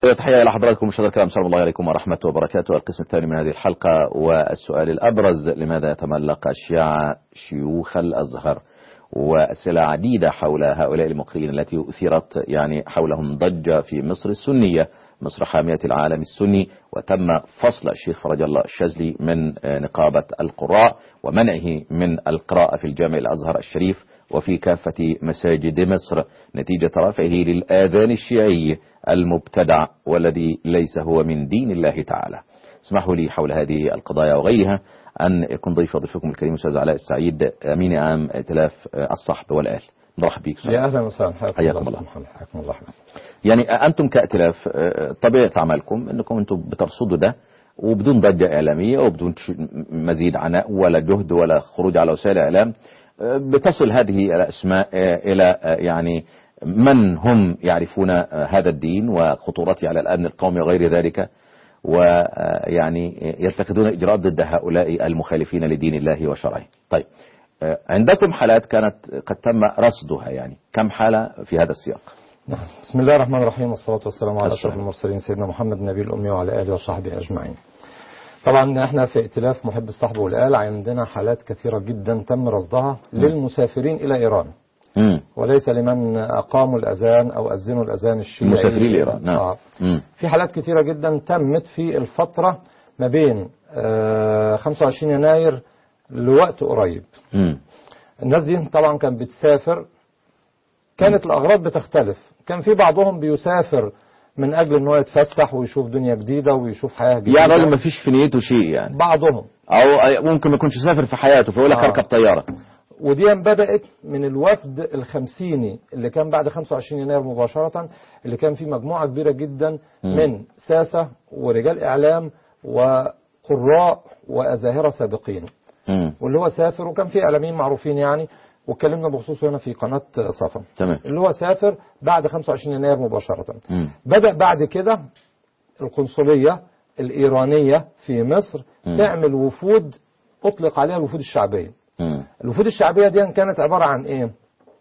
تحية إلى حضراتكم مشاهدينا الكرام السلام الله عليكم ورحمة وبركاته القسم الثاني من هذه الحلقة والسؤال الأبرز لماذا يتملق الشيعة شيوخ الأزهر وأسئلة عديدة حول هؤلاء المقرئين التي أثيرت يعني حولهم ضجة في مصر السنية مصر حامية العالم السني وتم فصل الشيخ فرج الله الشاذلي من نقابة القراء ومنعه من القراءة في الجامع الأزهر الشريف وفي كافة مساجد مصر نتيجة رفعه للآذان الشيعي المبتدع والذي ليس هو من دين الله تعالى اسمحوا لي حول هذه القضايا وغيرها أن يكون ضيف ضيفكم الكريم أستاذ علاء السعيد أمين عام ائتلاف الصحب والآل مرحبا بك يا اهلا وسهلا حياكم الله حياكم الله يعني أنتم كائتلاف طبيعة عملكم أنكم أنتم بترصدوا ده وبدون ضجة إعلامية وبدون مزيد عناء ولا جهد ولا خروج على وسائل الإعلام بتصل هذه الأسماء إلى يعني من هم يعرفون هذا الدين وخطورته على الأمن القومي وغير ذلك ويعني يتخذون إجراءات ضد هؤلاء المخالفين لدين الله وشرعه طيب عندكم حالات كانت قد تم رصدها يعني كم حالة في هذا السياق نعم. بسم الله الرحمن الرحيم والصلاة والسلام على أشرف المرسلين سيدنا محمد النبي الأمي وعلى آله وصحبه أجمعين طبعا احنا في ائتلاف محب الصحب والآل عندنا حالات كثيرة جدا تم رصدها للمسافرين إلى إيران مم. وليس لمن أقاموا الأذان أو أذنوا الأذان الشيعي المسافرين لإيران نعم آه. مم. في حالات كثيرة جدا تمت في الفترة ما بين آه 25 يناير لوقت قريب مم. الناس دي طبعا كانت بتسافر كانت الأغراض بتختلف كان في بعضهم بيسافر من أجل أنه يتفسح ويشوف دنيا جديدة ويشوف حياة جديدة يعني راجل ما فيش في نيته شيء يعني بعضهم أو ممكن ما يكونش سافر في حياته فيقول لك آه. اركب طيارة ودي بدأت من الوفد الخمسيني اللي كان بعد 25 يناير مباشرة اللي كان فيه مجموعة كبيرة جدا من ساسة ورجال إعلام وقراء وأزاهرة سابقين مم. واللي هو سافر وكان في إعلاميين معروفين يعني واتكلمنا بخصوصه هنا في قناة صفا تمام اللي هو سافر بعد 25 يناير مباشرة مم. بدأ بعد كده القنصلية الإيرانية في مصر مم. تعمل وفود أطلق عليها الوفود الشعبية مم. الوفود الشعبية دي كانت عبارة عن إيه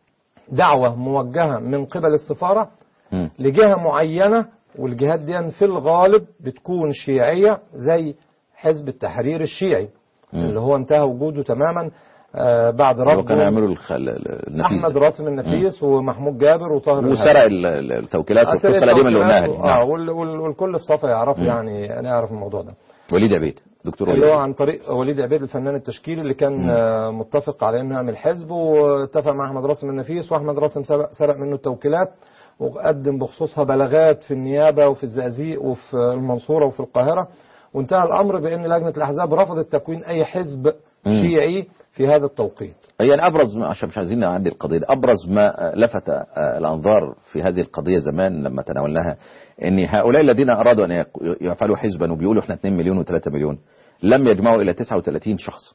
دعوة موجهة من قبل السفارة مم. لجهة معينة والجهات دي في الغالب بتكون شيعية زي حزب التحرير الشيعي مم. اللي هو انتهى وجوده تماما آه، بعد هو رفض كانوا يعملوا الخ- النفيس أحمد راسم النفيس ومحمود جابر وطاهر وسرق ال- ال- التوكيلات الهادي. والقصة القديمة اللي قلناها دي اه نعم. وال- وال- والكل في صفا يعرف يعني أنا أعرف الموضوع ده وليد عبيد دكتور وليد اللي هو عبيد. عن طريق وليد عبيد الفنان التشكيلي اللي كان آه، متفق على انه يعمل حزب واتفق مع احمد راسم النفيس واحمد راسم سرق, سرق منه التوكيلات وقدم بخصوصها بلاغات في النيابه وفي الزقازيق وفي المنصوره وفي القاهره وانتهى الامر بان لجنه الاحزاب رفضت تكوين اي حزب شيعي في هذا التوقيت يعني ابرز ما عشان مش عايزين نعدي القضيه دي ابرز ما لفت آه، الانظار في هذه القضيه زمان لما تناولناها ان هؤلاء الذين ارادوا ان يق- يفعلوا حزبا وبيقولوا احنا 2 مليون و3 مليون لم يجمعوا الى 39 شخص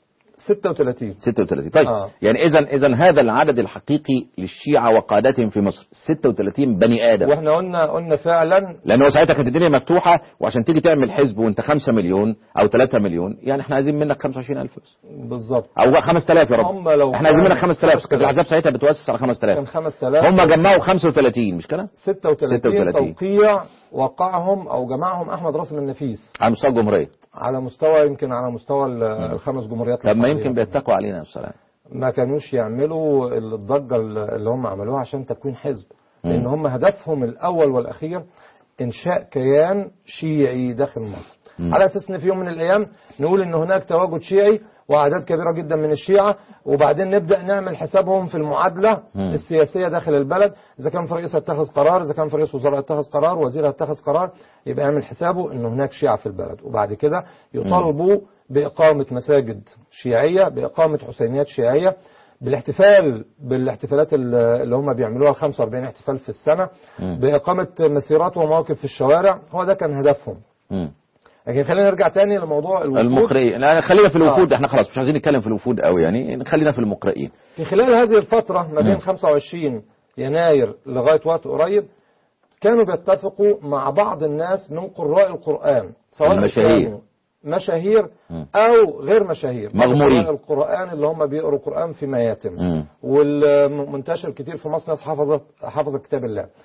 36 36 طيب آه. يعني اذا اذا هذا العدد الحقيقي للشيعة وقادتهم في مصر 36 بني ادم واحنا قلنا قلنا فعلا لان هو ساعتها كانت الدنيا مفتوحه وعشان تيجي تعمل حزب وانت 5 مليون او 3 مليون يعني احنا عايزين منك 25000 بس بالظبط او 5000 يا رب هم لو احنا عايزين منك كان 5000 كانت 5000. الاحزاب ساعتها بتؤسس على 5000 كان 5000 هم جمعوا 35 مش كده 36 36. توقيع وقعهم او جمعهم احمد راسم النفيس على مستوى الجمهوريه على مستوى يمكن على مستوى ال- الخمس جمهوريات طب ما العربية. يمكن بيتقوا علينا يا سلام ما كانوش يعملوا الضجة اللي هم عملوها عشان تكوين حزب لأن هم هدفهم الأول والأخير إنشاء كيان شيعي داخل مصر على أساس إن في يوم من الأيام نقول إن هناك تواجد شيعي وأعداد كبيرة جدا من الشيعة وبعدين نبدأ نعمل حسابهم في المعادلة السياسية داخل البلد إذا كان في رئيس اتخذ قرار إذا كان في رئيس وزراء اتخذ قرار وزير اتخذ قرار يبقى يعمل حسابه إن هناك شيعة في البلد وبعد كده يطالبوا بإقامة مساجد شيعية بإقامة حسينيات شيعية بالاحتفال بالاحتفالات ال- اللي هم بيعملوها 45 احتفال في السنة بإقامة مسيرات ومواقف في الشوارع هو ده كان هدفهم مم. لكن خلينا نرجع تاني لموضوع الوفود المقرئين لا خلينا في الوفود احنا خلاص مش عايزين نتكلم في الوفود قوي يعني خلينا في المقرئين في خلال هذه الفترة ما بين 25 يناير لغاية وقت قريب كانوا بيتفقوا مع بعض الناس من قراء القرآن سواء المشاهير. كانوا مشاهير أو غير مشاهير مغمورين. قراء القرآن اللي هم بيقروا القرآن في مياتم مم. والمنتشر كتير في مصر ناس حفظت حفظت كتاب الله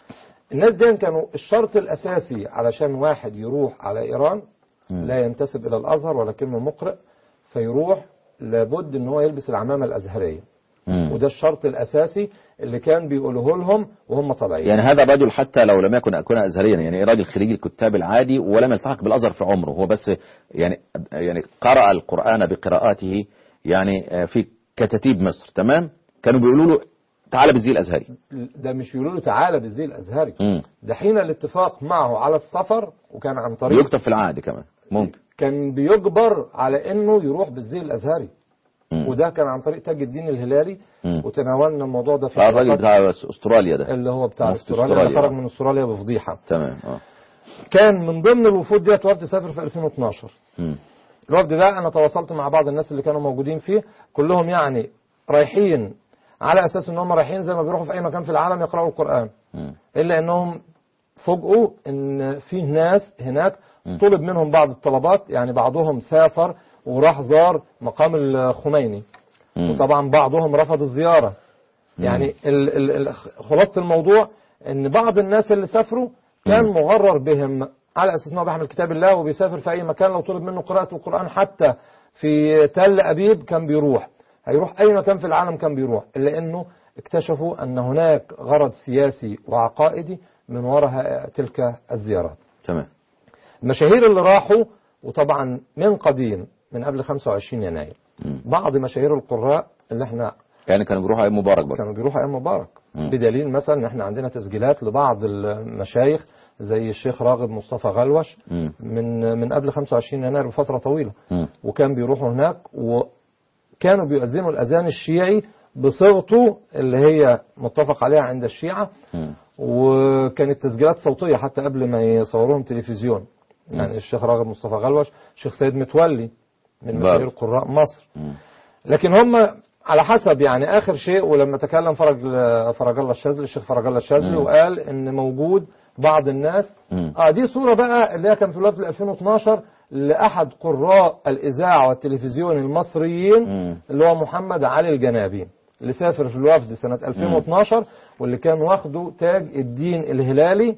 الناس دي كانوا الشرط الأساسي علشان واحد يروح على إيران مم. لا ينتسب إلى الأزهر ولكنه مقرئ فيروح لابد ان هو يلبس العمامة الأزهرية مم. وده الشرط الأساسي اللي كان بيقوله لهم وهم طالعين يعني هذا الرجل حتى لو لم يكن يكون ازهريا يعني راجل خريج الكتاب العادي ولم يلتحق بالازهر في عمره هو بس يعني يعني قرأ القرآن بقراءاته يعني آه، في كتاتيب مصر تمام كانوا بيقولوا له تعالى بالزي الازهري ده مش يقولوا له تعالى بالزي الأزهري مم. ده حين الاتفاق معه على السفر وكان عن طريق يكتب في العقد كمان ممكن كان بيجبر على انه يروح بالزي الازهري مم. وده كان عن طريق تاج الدين الهلالي مم. وتناولنا الموضوع ده في آه، الراجل حلقات بتاع استراليا ده اللي هو بتاع مفتي استراليا أستراليا. اللي خرج من استراليا بفضيحه تمام اه كان من ضمن الوفود ديت وفد سافر في 2012 مم. الوفد ده انا تواصلت مع بعض الناس اللي كانوا موجودين فيه كلهم يعني رايحين على اساس ان هم رايحين زي ما بيروحوا في اي مكان في العالم يقراوا القران مم. الا انهم فوجئوا ان في ناس هناك م. طلب منهم بعض الطلبات يعني بعضهم سافر وراح زار مقام الخميني مم. وطبعا بعضهم رفض الزيارة يعني ال ال ال خلاصة الموضوع ان بعض الناس اللي سافروا كان مم. مغرر بهم على اساس انه بيحمل كتاب الله وبيسافر في اي مكان لو طلب منه قراءة القرآن حتى في تل ابيب كان بيروح هيروح اي مكان في العالم كان بيروح الا انه اكتشفوا ان هناك غرض سياسي وعقائدي من وراء تلك الزيارات تمام المشاهير اللي راحوا وطبعا من قديم من قبل 25 يناير مم. بعض مشاهير القراء اللي احنا يعني كانوا بيروحوا ايام مبارك برضه كانوا بيروحوا ايام مبارك مم. بدليل مثلا ان احنا عندنا تسجيلات لبعض المشايخ زي الشيخ راغب مصطفى غلوش مم. من من قبل 25 يناير بفتره طويله مم. وكان بيروحوا هناك وكانوا بيؤذنوا الاذان الشيعي بصيغته اللي هي متفق عليها عند الشيعه مم. وكانت تسجيلات صوتيه حتى قبل ما يصوروهم تلفزيون يعني الشيخ راغب مصطفى غلوش الشيخ سيد متولي من بارك. مشاهير قراء مصر مم. لكن هم على حسب يعني اخر شيء ولما تكلم فرج فرج الله الشاذلي الشيخ فرج الله الشاذلي مم. وقال ان موجود بعض الناس مم. اه دي صوره بقى اللي هي كان في الوقت 2012 لاحد قراء الاذاعه والتلفزيون المصريين مم. اللي هو محمد علي الجنابي اللي سافر في الوفد سنه 2012 واللي كان واخده تاج الدين الهلالي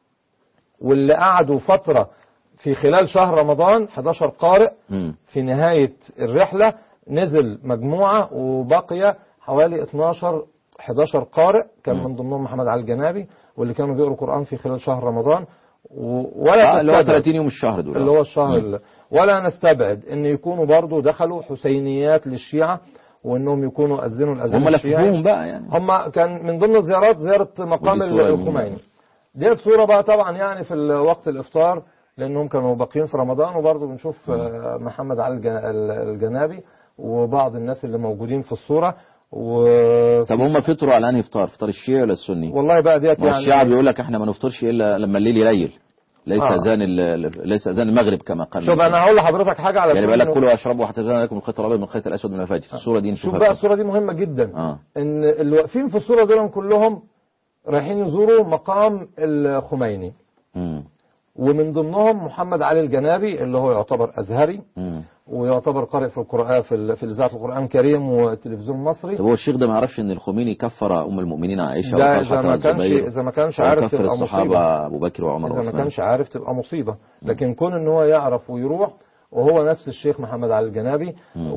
واللي قعدوا فتره في خلال شهر رمضان 11 قارئ مم. في نهاية الرحلة نزل مجموعة وبقي حوالي 12 11 قارئ كان مم. من ضمنهم محمد علي الجنابي واللي كانوا بيقروا قرآن في خلال شهر رمضان و- ولا آه اللي هو نستبعد 30 يوم الشهر دول اللي هو الشهر مم. اللي ولا نستبعد ان يكونوا برضو دخلوا حسينيات للشيعة وانهم يكونوا اذنوا الاذان هم الشيعي لففوهم بقى يعني هم كان من ضمن الزيارات زيارة مقام ودي صورة الخميني دي صورة بقى طبعا يعني في ال- وقت الإفطار لأنهم كانوا باقيين في رمضان وبرضه بنشوف آه، محمد علي الج- ال- الجنابي وبعض الناس اللي موجودين في الصورة و طب هم فطروا على انهي فطار فطار الشيعي ولا السني والله بقى ديت ما الشيعة يعني بيقول لك احنا ما نفطرش الا لما الليل يليل ليس آه. اذان ال- ليس اذان المغرب كما قال شوف أنا هقول لحضرتك حاجة على يعني بيقول لك إنه- كلوا واشربوا حتى يبان لكم الخيط الابيض من الخيط الاسود من الفجر الصوره دي شوف نشوفها بقى فين. الصورة دي مهمة جدا اه إن اللي واقفين في الصورة دول كلهم رايحين يزوروا مقام الخميني مم. ومن ضمنهم محمد علي الجنابي اللي هو يعتبر أزهري مم. ويعتبر قارئ في القرآن في ال- في إذاعة القرآن الكريم والتلفزيون المصري طب هو الشيخ ده ما يعرفش ان الخميني كفر ام المؤمنين عائشه ده وطلحه إذا ما كانش والزبير إذا ما كانش عارف وكفر تبقى الصحابه مصيبة ابو بكر وعمر إذا ما وعثمان كانش عارف تبقى مصيبة لكن كون إن هو يعرف ويروح وهو نفس الشيخ محمد علي الجنابي مم.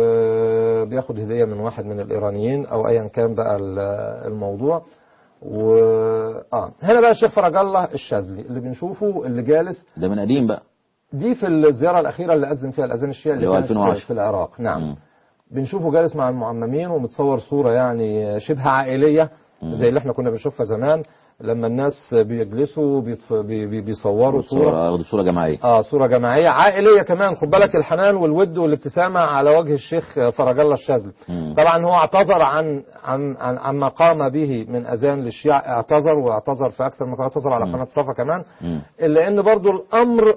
وبياخد هدية من واحد من الإيرانيين أو أيا كان بقى ال- الموضوع و آه هنا بقى الشيخ فرج الله الشاذلي اللي بنشوفه اللي جالس ده من قديم بقى دي في الزيارة الأخيرة اللي أذن فيها الأذان الشيعي اللي هو كانت 2010. في العراق نعم مم. بنشوفه جالس مع المعممين ومتصور صورة يعني شبه عائلية زي اللي احنا كنا بنشوفها زمان لما الناس بيجلسوا بيتف... بي... بي... بيصوروا صورة صوره صوره جماعيه اه صورة جماعية عائلية كمان خد بالك الحنان والود والابتسامة على وجه الشيخ فرج الله الشاذلي مم. طبعا هو اعتذر عن عن عن عما قام به من اذان للشيعة اعتذر واعتذر في اكثر من قناة اعتذر على قناة صفا كمان مم. الا ان برضو الامر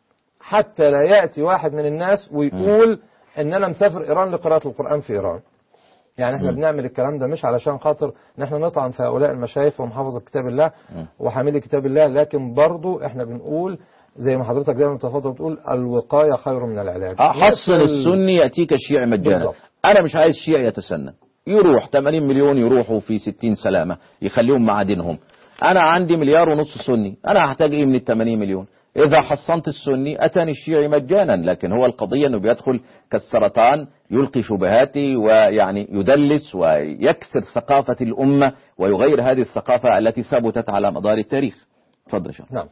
حتى لا ياتي واحد من الناس ويقول ان انا مسافر ايران لقراءه القران في ايران يعني احنا مم. بنعمل الكلام ده مش علشان خاطر ان احنا نطعن في هؤلاء المشايخ ومحافظه كتاب الله مم. وحاملي كتاب الله لكن برضو احنا بنقول زي ما حضرتك دايما بتفضل بتقول الوقايه خير من العلاج اه حصن نقفل- السني ياتيك الشيعي مجانا بالظبط. انا مش عايز شيعي يتسنى يروح 80 مليون يروحوا في 60 سلامه يخليهم مع دينهم انا عندي مليار ونص سني انا هحتاج ايه من ال 80 مليون اذا حصنت السني اتاني الشيعي مجانا لكن هو القضيه انه بيدخل كالسرطان يلقي شبهاتي ويعني يدلس ويكسر ثقافه الامه ويغير هذه الثقافه التي ثبتت على مدار التاريخ اتفضل يا شيخ نعم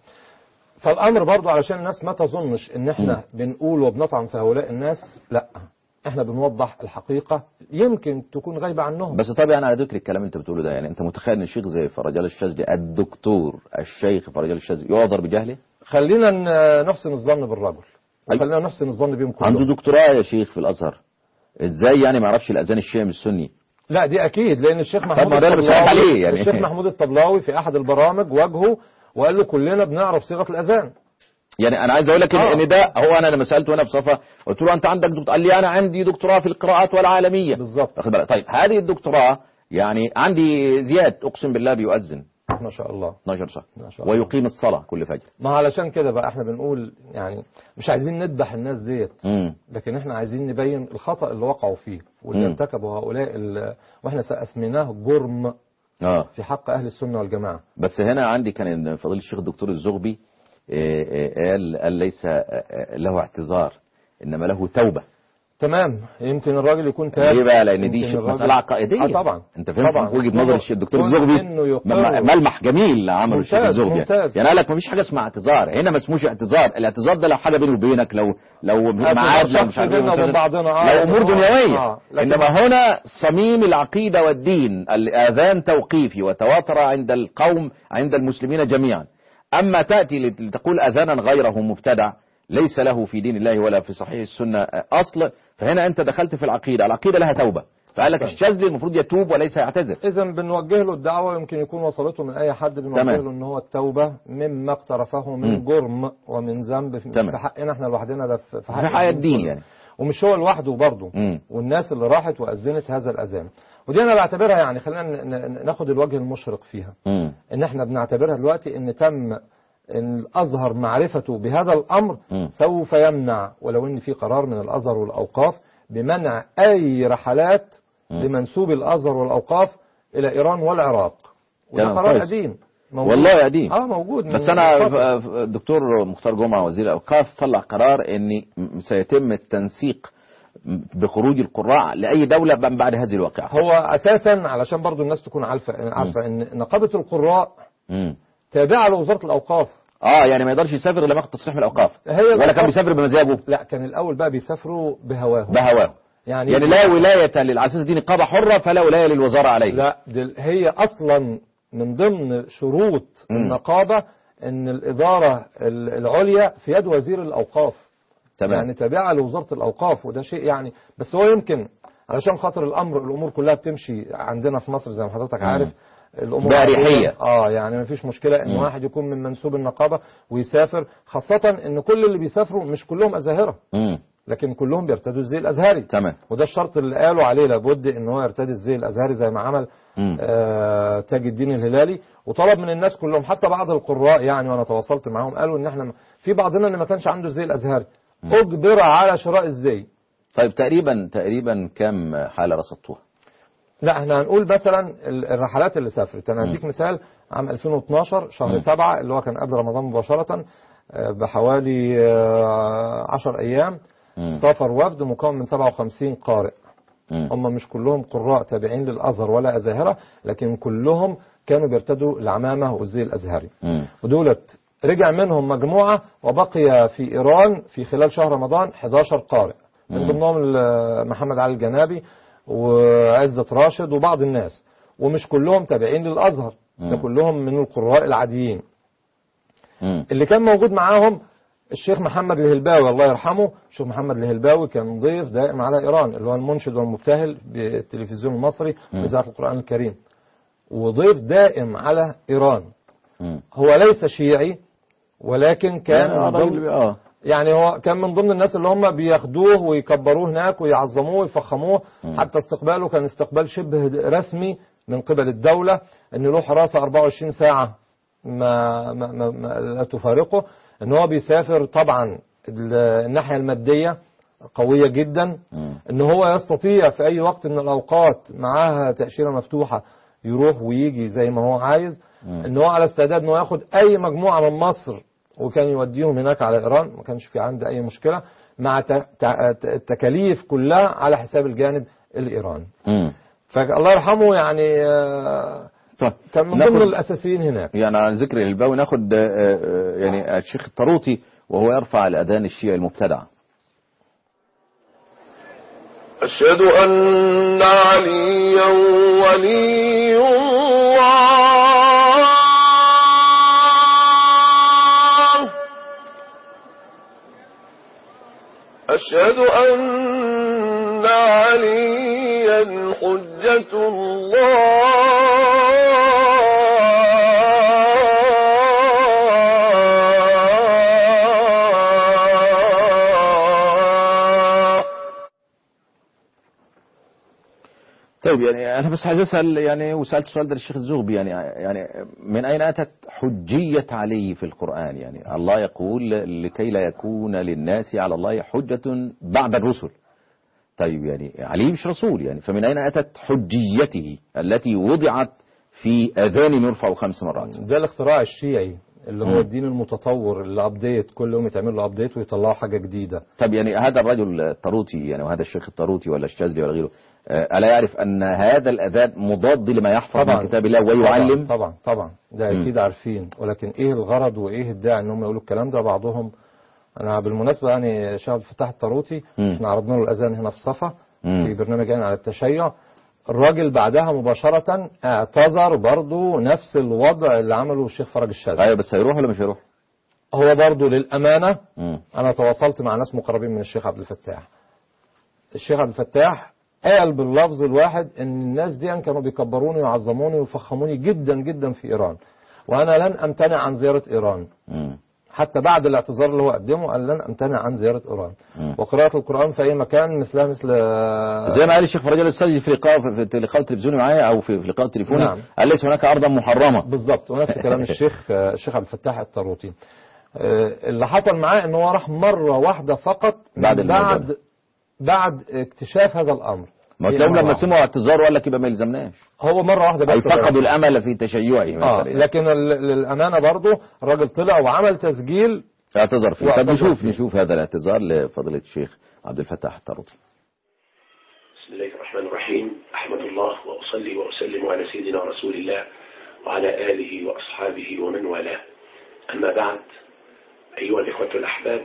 فالامر برضو علشان الناس ما تظنش ان احنا بنقول وبنطعن في هؤلاء الناس لا احنا بنوضح الحقيقة يمكن تكون غايبة عنهم بس طبعا على ذكر الكلام اللي انت بتقوله ده يعني انت متخيل ان الشيخ زي فرجال الشاذلي الدكتور الشيخ فرجال الشاذلي يعذر بجهله خلينا ن- نحسن الظن بالرجل أي. وخلينا نحسن الظن بهم كلهم عنده دكتوراه يا شيخ في الازهر ازاي يعني ما يعرفش الاذان الشيعي من السني لا دي اكيد لان الشيخ محمود ما ده اللي بسأل الطبلاوي عليه يعني. الشيخ محمود الطبلاوي في احد البرامج واجهه وقال له كلنا بنعرف صيغة الاذان يعني انا عايز اقول لك ان آه. ان ده هو انا لما سالته هنا بصفه قلت له انت عندك دكتور قال لي انا عندي دكتوراه في القراءات والعالميه بالظبط واخد بالك طيب هذه الدكتوراه يعني عندي زياد اقسم بالله بيؤذن ما شاء الله 12 ساعه ما شاء الله. ويقيم الصلاه كل فجر ما علشان كده بقى احنا بنقول يعني مش عايزين نذبح الناس ديت امم لكن احنا عايزين نبين الخطأ اللي وقعوا فيه واللي مم. ارتكبوا هؤلاء ال- واحنا اسميناه جرم اه في حق اهل السنة والجماعة بس هنا عندي كان فضيله الشيخ الدكتور الزغبي آه، آه، قال قال ليس آه، آه، له اعتذار انما له توبه تمام يمكن الراجل يكون تاب ليه بقى لان دي يمكن شيء- الراجل- مساله عقائديه اه طبعا انت فهمت طبعا. وجهه نظر الشيخ الدكتور كون الزغبي إنه يقر- مم- ملمح جميل عمله الشيخ ممتاز، الزغبي ممتاز. يعني قال لك مفيش حاجه اسمها اعتذار هنا ما اسموش اعتذار الاعتذار ده لو حاجه بيني وبينك لو لو معاد لو مش شخص عارف إيه، بيننا وبين مسافر، بعضنا، آه، لو لكن امور هو- دنيويه آه، لكن- انما هنا صميم العقيده والدين الاذان توقيفي وتواتر عند القوم عند المسلمين جميعا اما تاتي لتقول اذانا غيره مبتدع ليس له في دين الله ولا في صحيح السنه اصل فهنا انت دخلت في العقيده العقيده لها توبه فقال لك الشاذلي المفروض يتوب وليس يعتذر اذا بنوجه له الدعوة يمكن يكون وصلته من اي حد بنوجه تمام. له ان هو التوبة مما اقترفه من مم. جرم ومن ذنب في- مش تمام. في حقنا احنا لوحدنا ده في في حق في حياه الدين الدين كله. يعني ومش هو لوحده برضه مم. والناس اللي راحت وأذنت هذا الأذان ودي أنا بعتبرها يعني خلينا ن- ن- ناخد الوجه المشرق فيها مم. إن إحنا بنعتبرها دلوقتي إن تم إن الأزهر معرفته بهذا الأمر مم. سوف يمنع ولو إن في قرار من الأزهر والأوقاف بمنع أي رحلات مم. لمنسوب الأزهر والأوقاف إلى إيران والعراق وده تمام، قرار كويس. قديم موجود. والله قديم اه موجود بس من انا فترة. ف- ف- الدكتور مختار جمعه وزير الاوقاف طلع قرار ان م- سيتم التنسيق بخروج القراء لاي دوله من بعد هذه الواقعه هو أساسا علشان برضو الناس تكون عارفة عارفة إن نقابة القراء مم. تابعة لوزارة الأوقاف اه يعني ما يقدرش يسافر الا ما ياخد تصريح من الاوقاف هي ولا كان الأوقاف- بيسافر بمزاجه لا كان الأول بقى بيسافروا بهواهم بهواه يعني يعني لا ولايه لل- على اساس دي نقابه حره فلا ولايه للوزاره عليه لا دل هي أصلا من ضمن شروط مم. النقابة إن الإدارة ال- العليا في يد وزير الأوقاف تمام يعني تابعة لوزارة الأوقاف وده شيء يعني بس هو يمكن علشان خاطر الأمر الأمور كلها بتمشي عندنا في مصر زي ما حضرتك مم. عارف الأمور بأريحية. عادية. اه يعني ما فيش مشكلة إن مم. واحد يكون من منسوب النقابة ويسافر خاصة إن كل اللي بيسافروا مش كلهم أزاهرة مم. لكن كلهم بيرتدوا الزي الأزهري تمام وده الشرط اللي قالوا عليه لابد ان هو يرتدي الزي الازهري زي ما عمل مم. آه تاج الدين الهلالي وطلب من الناس كلهم حتى بعض القراء يعني وانا تواصلت معاهم قالوا ان احنا في بعضنا اللي ما كانش عنده الزي الازهري اجبر على شراء الزي طيب تقريبا تقريبا كم حاله رصدتوها لا احنا هنقول مثلا ال- الرحلات اللي سافرت انا هديك مثال عام 2012 شهر مم. سبعة اللي هو كان قبل رمضان مباشرة آه، بحوالي 10 ايام مم. سافر وفد مكون من 57 قارئ مم. هم مش كلهم قراء تابعين للأزهر ولا أزاهرة لكن كلهم كانوا بيرتدوا العمامة والزي الأزهري مم. ودولت رجع منهم مجموعة وبقي في إيران في خلال شهر رمضان 11 قارئ من مم. ضمنهم ال- محمد علي الجنابي وعزة راشد وبعض الناس ومش كلهم تابعين للأزهر ده مم. كلهم من القراء العاديين مم. اللي كان موجود معاهم الشيخ محمد الهلباوي الله يرحمه الشيخ محمد الهلباوي كان ضيف دائم على إيران اللي هو المنشد والمبتهل بالتلفزيون المصري مم. بإذاعة القرآن الكريم وضيف دائم على إيران مم. هو ليس شيعي ولكن كان يعني من آه، ضمن راجل- اه يعني هو كان من ضمن الناس اللي هم بياخدوه ويكبروه هناك ويعظموه ويفخموه مم. حتى استقباله كان استقبال شبه رسمي من قبل الدولة ان له حراسة 24 ساعة ما, ما, ما, ما لا تفارقه ان هو بيسافر طبعا ال- الناحية المادية قوية جدا مم. ان هو يستطيع في اي وقت من الاوقات معاها تأشيرة مفتوحة يروح ويجي زي ما هو عايز ان هو على استعداد انه ياخد اي مجموعه من مصر وكان يوديهم هناك على ايران ما كانش في عنده اي مشكله مع ت- ت- التكاليف كلها على حساب الجانب الايراني مم. فالله يرحمه يعني آه، طيب كان من ناخد- ضمن الاساسيين هناك يعني على ذكر الباوي ناخد آه، آه، يعني الشيخ الطروطي وهو يرفع الأذان الشيعي المبتدع أشهد أن عليا ولي الله أشهد أن عليا حجة الله طيب يعني أنا بس عايز أسأل يعني وسألت السؤال ده للشيخ الزغبي يعني يعني من أين أتت حجية علي في القرآن يعني الله يقول لكي لا يكون للناس على الله حجة بعد الرسل طيب يعني علي مش رسول يعني فمن أين أتت حجيته التي وضعت في أذان يرفع خمس مرات ده الاختراع الشيعي اللي مم. هو الدين المتطور اللي ابديت كل يوم يتعمل له ابديت ويطلعوا حاجه جديده طب يعني هذا الرجل الطروطي يعني وهذا الشيخ الطروطي ولا الشاذلي ولا غيره آه، ألا يعرف أن هذا الأذان مضاد لما يحفظ من كتاب الله ويعلم طبعا طبعا, طبعا. ده مم. اكيد عارفين ولكن ايه الغرض وايه الداعي ان هم يقولوا الكلام ده بعضهم انا بالمناسبه يعني شيخ عبد الفتاح الطروطي مم. احنا عرضنا له الاذان هنا في صفا مم. في برنامج يعني على التشيع الراجل بعدها مباشرة اعتذر برضه نفس الوضع اللي عمله الشيخ فرج الشاذلي أيوة بس هيروح ولا مش هيروح؟ هو برضه للأمانة مم. أنا تواصلت مع ناس مقربين من الشيخ عبد الفتاح الشيخ عبد الفتاح قال باللفظ الواحد ان الناس دي كانوا بيكبروني ويعظموني ويفخموني جدا جدا في ايران وانا لن امتنع عن زياره ايران مم. حتى بعد الاعتذار اللي هو قدمه قال لن امتنع عن زياره ايران مم. وقراءه القران في اي مكان مثلها مثل زي ما قال الشيخ فرج الاستاذ في لقاء في في لقاء تلفزيوني معايا او في في لقاء تليفوني نعم. قال ليس هناك ارضا محرمه بالظبط ونفس كلام الشيخ الشيخ عبد الفتاح الطاروطي آه، اللي حصل معاه ان هو راح مره واحده فقط من بعد الموضوع بعد بعد اكتشاف هذا الامر ما هي تلاقيهم مرة لما واحدة. سمعوا اعتذار وقال لك يبقى ما يلزمناش هو مره واحده اي بس فقدوا الامل في تشيعه اه مثلا لكن ال- للامانه برضه الراجل طلع وعمل تسجيل اعتذر فيه طب واعتذر نشوف فيه. نشوف هذا الاعتذار لفضيله الشيخ عبد الفتاح الطاروطي بسم الله الرحمن الرحيم أحمد الله وأصلي وأسلم على سيدنا رسول الله وعلى آله وأصحابه ومن والاه أما بعد أيها الإخوة الأحباب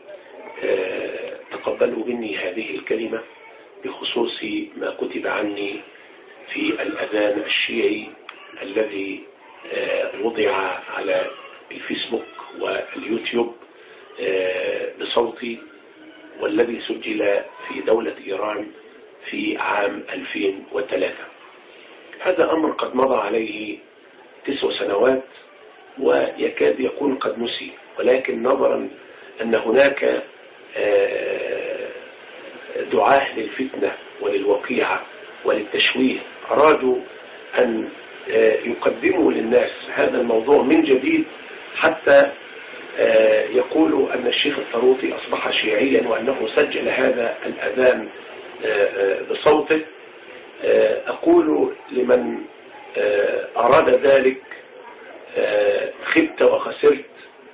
آه، تقبلوا مني هذه الكلمة بخصوص ما كتب عني في الأذان الشيعي الذي آه، وضع على الفيسبوك واليوتيوب آه، بصوتي والذي سجل في دولة إيران في عام 2003 هذا أمر قد مضى عليه تسع سنوات ويكاد يكون قد نسي ولكن نظرا أن هناك آه، دعاة للفتنة وللوقيعة وللتشويه أرادوا أن آه، يقدموا للناس هذا الموضوع من جديد حتى آه، يقولوا أن الشيخ الطروطي أصبح شيعيا وأنه سجل هذا الأذان آه، آه، بصوته آه، أقول لمن آه، أراد ذلك آه، خبت وخسرت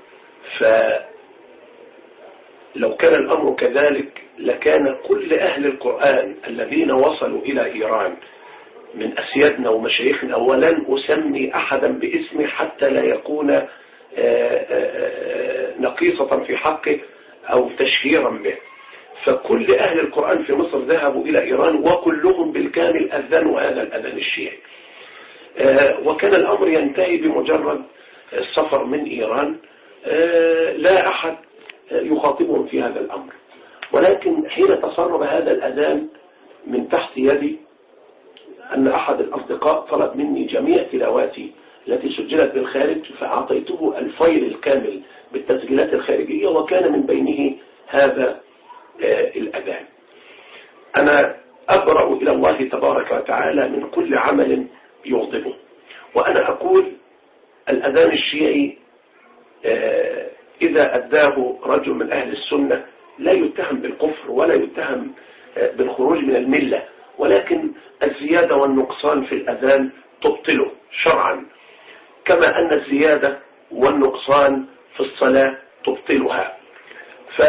فلو كان الأمر كذلك لكان كل أهل القرآن الذين وصلوا إلى إيران من أسيادنا ومشايخنا ولن أسمي أحدا باسمه حتى لا يكون آه، آه، آه، نقيصة في حقه أو تشهيرا به فكل أهل القرآن في مصر ذهبوا إلى إيران وكلهم بالكامل أذنوا هذا الأذان الشيعي آه، وكان الأمر ينتهي بمجرد السفر من إيران آه، لا أحد آه، يخاطبهم في هذا الأمر ولكن حين تسرب هذا الأذان من تحت يدي أن أحد الأصدقاء طلب مني جميع تلاواتي التي سجلت بالخارج فأعطيته الفايل الكامل بالتسجيلات الخارجية وكان من بينه هذا آه، الأذان أنا أبرأ إلى الله تبارك وتعالى من كل عمل يغضبه وأنا أقول الأذان الشيعي آه، إذا أداه رجل من أهل السنة لا يتهم بالكفر ولا يتهم آه، بالخروج من الملة ولكن الزيادة والنقصان في الأذان تبطله شرعا كما أن الزيادة والنقصان في الصلاة تبطلها ف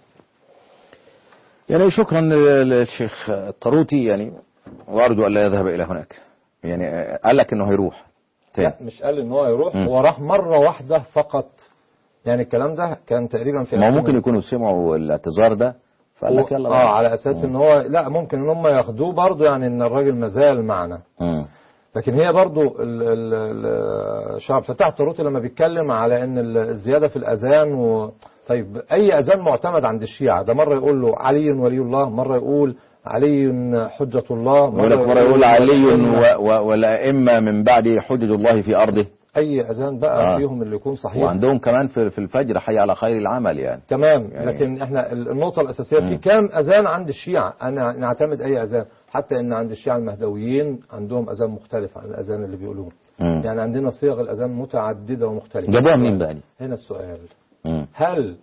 يعني شكرا للشيخ الطروطي يعني وارجو ان لا يذهب الى هناك يعني قال لك انه هيروح تاني لا مش قال ان هو يروح مم. هو راح مرة واحدة فقط يعني الكلام ده كان تقريبا في ما هو 2000 ممكن يكونوا سمعوا الاعتذار ده فقال لك يلا اه بقى. على اساس ان هو لا ممكن ان هم ياخدوه برضه يعني ان الراجل مازال معنا مم. لكن هي برضو ال- ال- ال- الشيخ عبد الفتاح الطروطي لما بيتكلم على ان ال- الزياده في الاذان و... طيب اي اذان معتمد عند الشيعه ده مره يقول له علي ولي الله مره يقول علي حجه الله يقول لك مرة يقول علي والأئمة. و- و- والأئمة من بعد حجج الله في أرضه اي اذان بقى آه. فيهم اللي يكون صحيح وعندهم كمان في في الفجر حي على خير العمل يعني تمام يعني- لكن احنا ال- النقطة الأساسية في مم. كام أذان عند الشيعة أنا نعتمد أي أذان حتى إن عند الشيعة المهدويين عندهم أذان مختلف عن الأذان اللي بيقولوه مم. يعني عندنا صيغ الأذان متعددة ومختلفة جابوها منين بقى دي؟ هنا السؤال مم. هل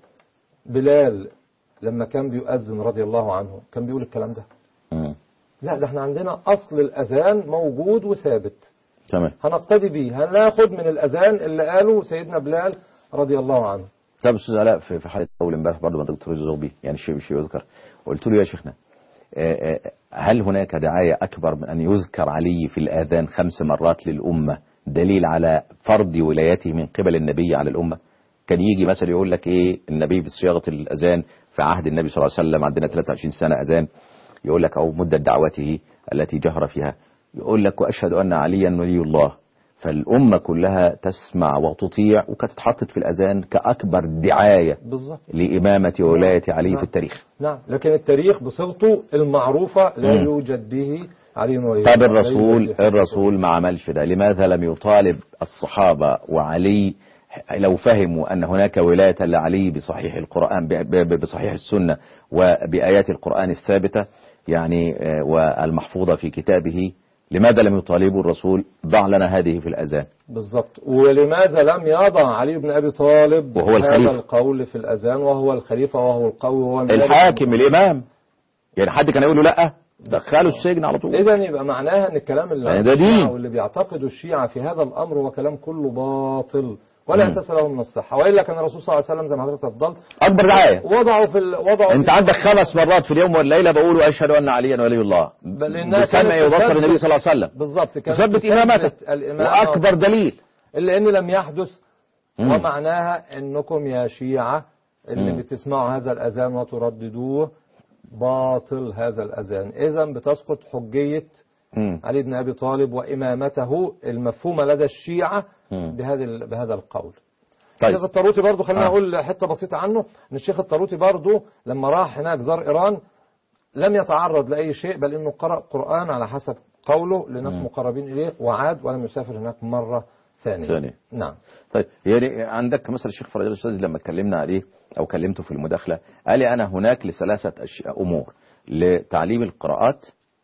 بلال لما كان بيؤذن رضي الله عنه كان بيقول الكلام ده مم. لا ده احنا عندنا أصل الأذان موجود وثابت تمام هنقتدي بيه هناخد من الأذان اللي قاله سيدنا بلال رضي الله عنه طب استاذ علاء في في حاله اول امبارح برضه مع الدكتور الزوبي يعني شيء شيء يذكر قلت له يا شيخنا آه، آه، هل هناك دعايه اكبر من ان يذكر علي في الاذان خمس مرات للامه دليل على فرض ولايته من قبل النبي على الامه كان يجي مثلا يقول لك ايه النبي في صياغه الاذان في عهد النبي صلى الله عليه وسلم عندنا 23 سنه اذان يقول لك او مده دعوته التي جهر فيها يقول لك واشهد ان عليا ولي الله فالامه كلها تسمع وتطيع وكانت اتحطت في الاذان كاكبر دعايه بالظبط لامامه وولايه علي نعم. في التاريخ نعم لكن التاريخ بصيغته المعروفة لا مم. يوجد به علي ولي طب الله. لا الرسول يوجد به. الرسول ما عملش ده لماذا لم يطالب الصحابة وعلي لو فهموا أن هناك ولاية لعلي بصحيح القرآن ب- ب- بصحيح السنة وبآيات القرآن الثابتة يعني آه، والمحفوظة في كتابه لماذا لم يطالبوا الرسول ضع لنا هذه في الأذان بالظبط ولماذا لم يضع علي بن أبي طالب وهو هذا الخليفة. القول في الأذان وهو الخليفة وهو القوي وهو المالك الحاكم الإمام يعني حد كان يقول له لا دخله السجن على طول إذا يبقى معناها أن الكلام اللي يعني عند ده الشيعة دين. واللي بيعتقدوا الشيعة في هذا الأمر هو كلام كله باطل ولا مم. أساس له من الصحة وإلا كان الرسول صلى الله عليه وسلم زي ما حضرتك اتفضلت أكبر دعاية وضعوا في ال... وضعوا انت في عندك خمس مرات في اليوم والليلة بقول أشهد أن عليا ولي الله بل إنها بسمع كانت وبصر تثبت- النبي صلى الله عليه وسلم بالظبط كانت تثبت تثبت إمامته الإمامة وأكبر دليل إلا أن لم يحدث مم. ومعناها أنكم يا شيعة اللي مم. بتسمعوا هذا الأذان وترددوه باطل هذا الأذان إذا بتسقط حجية مم. علي بن أبي طالب وإمامته المفهومة لدى الشيعة مم. بهذا ال- بهذا القول طيب الشيخ الطاروطي برضه خلينا آه. أقول حتة بسيطة عنه أن الشيخ الطاروطي برضه لما راح هناك زار إيران لم يتعرض لأي شيء بل أنه قرأ قرآن على حسب قوله لناس مم. مقربين إليه وعاد ولم يسافر هناك مرة ثانية ثانية. نعم طيب يعني عندك مثلا الشيخ فرج الاستاذ لما اتكلمنا عليه او كلمته في المداخله قال لي انا هناك لثلاثه أشياء امور لتعليم القراءات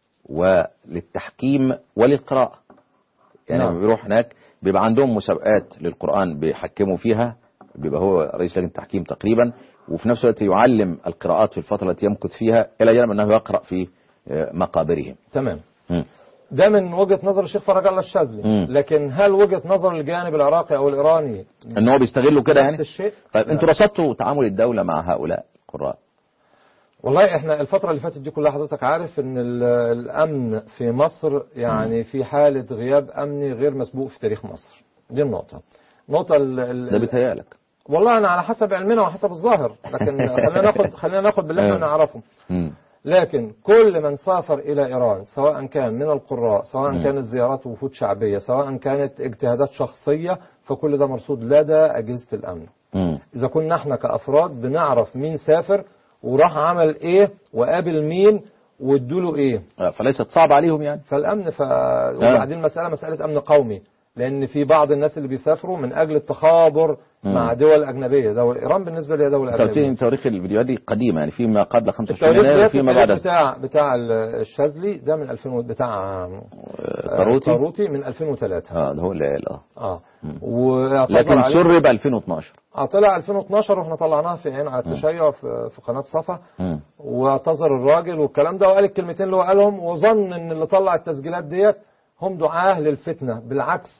وللتحكيم وللقراءه يعني نعم. لما بيروح هناك بيبقى عندهم مسابقات للقران بيحكموا فيها بيبقى هو رئيس لجنه التحكيم تقريبا وفي نفس الوقت يعلم القراءات في الفتره التي يمكث فيها الى جانب انه يقرا في آه، مقابرهم تمام مم. ده من وجهة نظر الشيخ فرج الله الشاذلي مم. لكن هل وجهة نظر الجانب العراقي أو الإيراني ان هو بيستغلوا كده نفس يعني الشيء طيب لا. انتوا رصدتوا تعامل الدوله مع هؤلاء القراء والله احنا الفترة اللي فاتت دي كلها حضرتك عارف ان ال- الامن في مصر يعني في حالة غياب امني غير مسبوق في تاريخ مصر دي النقطة النقطة ال- ال- ده بيتهيألك والله انا على حسب علمنا وحسب الظاهر لكن خلينا ناخد خلينا ناخد باللي احنا آه. نعرفه مم. لكن كل من سافر إلى إيران سواء كان من القراء سواء مم. كانت زيارات وفود شعبية سواء كانت اجتهادات شخصية فكل ده مرصود لدى أجهزة الأمن مم. إذا كنا احنا كأفراد بنعرف مين سافر وراح عمل إيه وقابل مين وادوله إيه آه، فليست صعبة عليهم يعني فالأمن ف... وبعدين مسألة مسألة أمن قومي لأن في بعض الناس اللي بيسافروا من أجل التخابر مم. مع دول أجنبية دول إيران بالنسبة لي دولة انت قلت لي أجنبية ان تواريخ الفيديوهات دي قديمة يعني فيما قبل 25 التواريخ يناير ده وفيما التاريخ بعد بتاع بتاع الشاذلي ده من 2000 و- بتاع آه، طاروتي طاروتي من 2003 اه ده هو اللي قال اه اه مم. واعتذر لكن عليه- سرب 2012 اه طلع 2012 واحنا طلعناه في عين على التشيع في, في قناه صفا مم. واعتذر الراجل والكلام ده وقال الكلمتين اللي هو قالهم وظن ان اللي طلع التسجيلات ديت هم دعاه للفتنه بالعكس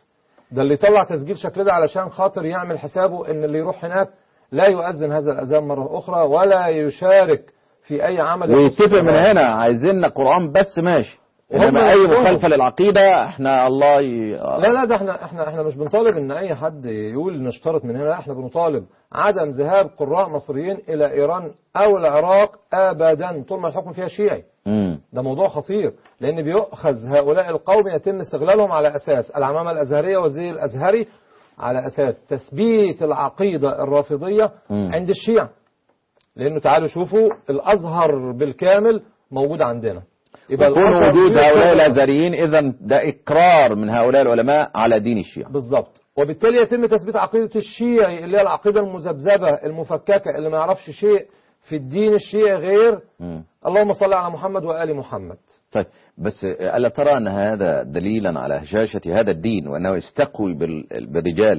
ده اللي يطلع تسجيل شكل ده علشان خاطر يعمل حسابه ان اللي يروح هناك لا يؤذن هذا الاذان مره اخرى ولا يشارك في اي عمل ويتفق من هنا عايزيننا قرآن بس ماشي وهم انما اي يقولوا. مخالفة للعقيدة احنا الله ي... لا لا ده احنا احنا احنا مش بنطالب ان اي حد يقول نشترط من هنا لا احنا بنطالب عدم ذهاب قراء مصريين الى ايران او العراق ابدا طول ما الحكم فيها شيعي مم. ده موضوع خطير لان بيؤخذ هؤلاء القوم يتم استغلالهم على اساس العمامه الازهريه والزي الازهري على اساس تثبيت العقيده الرافضيه مم. عند الشيعة لانه تعالوا شوفوا الازهر بالكامل موجود عندنا يبقى يكون الأزهر وجود فيه هؤلاء كل- الازهريين اذا ده اقرار من هؤلاء العلماء على دين الشيعة بالظبط وبالتالي يتم تثبيت عقيدة الشيعي اللي هي العقيدة المذبذبة المفككة اللي ما يعرفش شيء في الدين الشيعي غير مم. اللهم صل على محمد وآل محمد طيب بس ألا ترى أن هذا دليلا على هشاشة هذا الدين وأنه يستقوي بال- بالرجال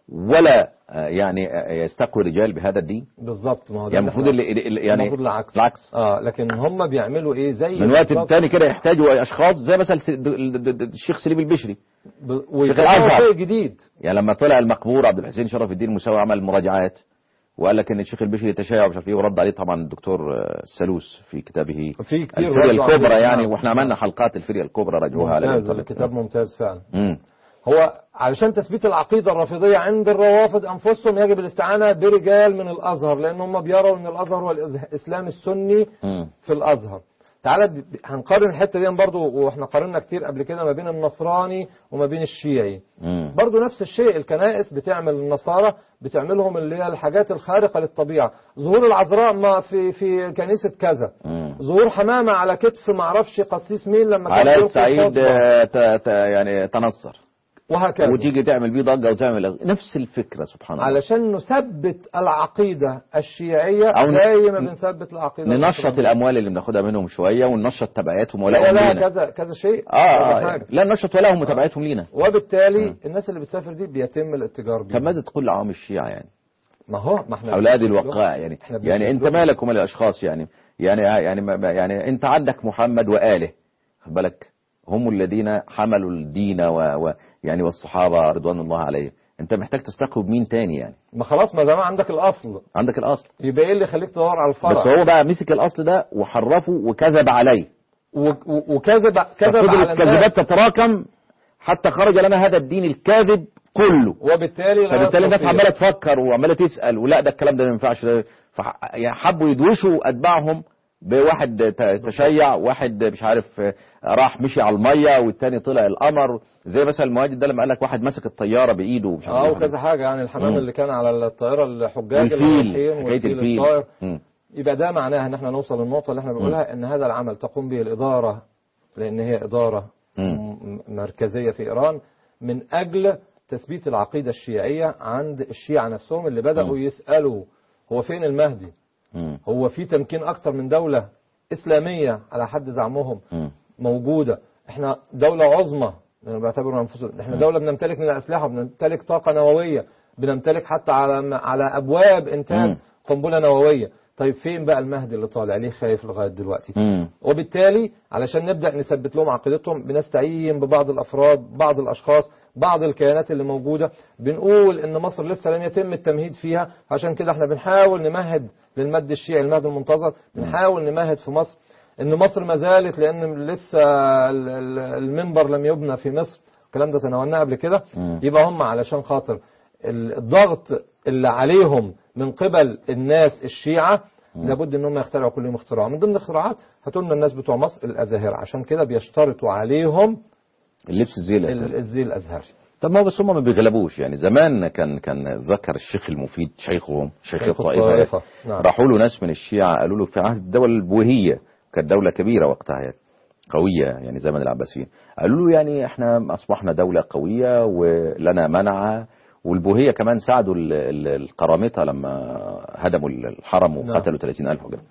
ولا آه، يعني آه، يستقوي الرجال بهذا الدين بالظبط ما هو ده يعني اللي المفروض إحنا- اللي اللي- يعني المفروض العكس العكس اه لكن هم بيعملوا ايه زي من وقت بالظبط. تاني كده يحتاجوا أشخاص زي مثلا س- د- د- د- الشيخ سليم البشري ب... ويطلعوا الأزهر. شيء جديد يعني لما طلع المقبور عبد الحسين شرف الدين المساوي عمل مراجعات وقال لك ان الشيخ البشري تشيع ومش عارف ايه ورد عليه طبعا الدكتور آه، السلوس في كتابه في كتير الفرية ردوا عليه. الكبرى يعني نعم. واحنا عملنا حلقات الفرية الكبرى رجعوها على ممتاز الانترنت الكتاب ممتاز فعلا مم. هو علشان تثبيت العقيدة الرافضية عند الروافض أنفسهم يجب الاستعانة برجال من الأزهر لأن هم بيروا أن الأزهر هو الإسلام السني مم. في الأزهر تعالى ب- ب- هنقارن الحتة دي برضو واحنا قارنا كتير قبل كده ما بين النصراني وما بين الشيعي مم. برضو نفس الشيء الكنائس بتعمل النصارى بتعملهم اللي هي الحاجات الخارقة للطبيعة ظهور العذراء ما في في كنيسة كذا مم. ظهور حمامة على كتف ما اعرفش قسيس مين لما كان علاء بيلقي السعيد خطبة. آه، ت- ت- يعني تنصر وهكذا وتيجي تعمل بيه ضجه وتعمل نفس الفكره سبحان الله علشان نثبت العقيدة الشيعية أو ن- زي ما بنثبت العقيدة ننشط النصرانية. الاموال اللي بناخدها منهم شويه وننشط تبعياتهم لا ولا ولها لينا كذا كذا شيء اه, كذا آه حاجة. لا ننشط ولا هم متابعتهم لينا وبالتالي الناس اللي بتسافر دي بيتم الاتجار طب بيها ماذا تقول لعوام الشيعة يعني ما هو ما احنا حول هذه بنشهد له. الوقائع يعني إحنا بنشهد يعني انت له. مالك ومال الاشخاص يعني يعني يعني ما- ما- يعني انت عندك محمد واله خد بالك هم الذين حملوا الدين و, و يعني والصحابه رضوان الله عليهم انت محتاج تستقوي بمين تاني يعني ما خلاص ما دام عندك الاصل عندك الاصل يبقى ايه اللي يخليك تدور على الفرع بس هو بقى مسك الاصل ده وحرفه وكذب عليه و- و- وكذب كذب ففضل على الكذبات الناس تتراكم حتى خرج لنا هذا الدين الكاذب كله وبالتالي لا فبالتالي الناس يستطيع. عماله تفكر وعماله تسال ولا ده الكلام ده ما ينفعش ده فح- يعني حبوا يدوشوا اتباعهم بواحد ت- تشيع واحد مش عارف آه، راح مشي على الميه والتاني طلع القمر زي مثلا المواجد ده لما قال لك واحد مسك الطياره بايده ومش عارف اه إيه. وكذا حاجة يعني الحمام مم. اللي كان على الطائرة الحجاج والفيل الرايحين حكايه والفيل الفيل الطائر مم. يبقى ده معناه ان احنا نوصل للنقطة اللي احنا بنقولها ان هذا العمل تقوم به الإدارة لأن هي إدارة مم. م- مركزية في إيران من أجل تثبيت العقيدة الشيعية عند الشيعة نفسهم اللي بدأوا مم. يسألوا هو فين المهدي مم. هو في تمكين أكتر من دولة إسلامية على حد زعمهم مم. موجودة احنا دولة عظمى يعني بعتبر انفسنا احنا دولة بنمتلك من الأسلحة بنمتلك طاقة نووية بنمتلك حتى على على أبواب إنتاج مم. قنبلة نووية طيب فين بقى المهدي اللي طالع ليه خايف لغاية دلوقتي مم. وبالتالي علشان نبدأ نثبت لهم عقيدتهم بنستعين ببعض الأفراد بعض الأشخاص بعض الكيانات اللي موجودة بنقول إن مصر لسه لم يتم التمهيد فيها عشان كده احنا بنحاول نمهد للمد الشيعي المهد المنتظر بنحاول نمهد في مصر إن مصر ما زالت لأن لسه ال- ال- المنبر لم يبنى في مصر الكلام ده تناولناه قبل كده مم. يبقى هم علشان خاطر ال- الضغط اللي عليهم من قبل الناس الشيعة لابد ان هم يخترعوا كل يوم اختراع من ضمن الاختراعات هاتوا لنا الناس بتوع مصر الازاهره عشان كده بيشترطوا عليهم اللبس الزي الأزهري. ال- الزي الازهري طب ما هو بس هم ما بيغلبوش يعني زمان كان كان ذكر الشيخ المفيد شيخهم شيخ شيخ الطائفه الطائفة، نعم. راحوا له ناس من الشيعة قالوا له في عهد الدولة البويهية كانت دولة كبيرة وقتها يعني قوية يعني زمن العباسيين قالوا له يعني احنا أصبحنا دولة قوية ولنا منع والبوهية كمان ساعدوا ال- ال- القرامطة لما هدموا الحرم وقتلوا 30 ألف وكده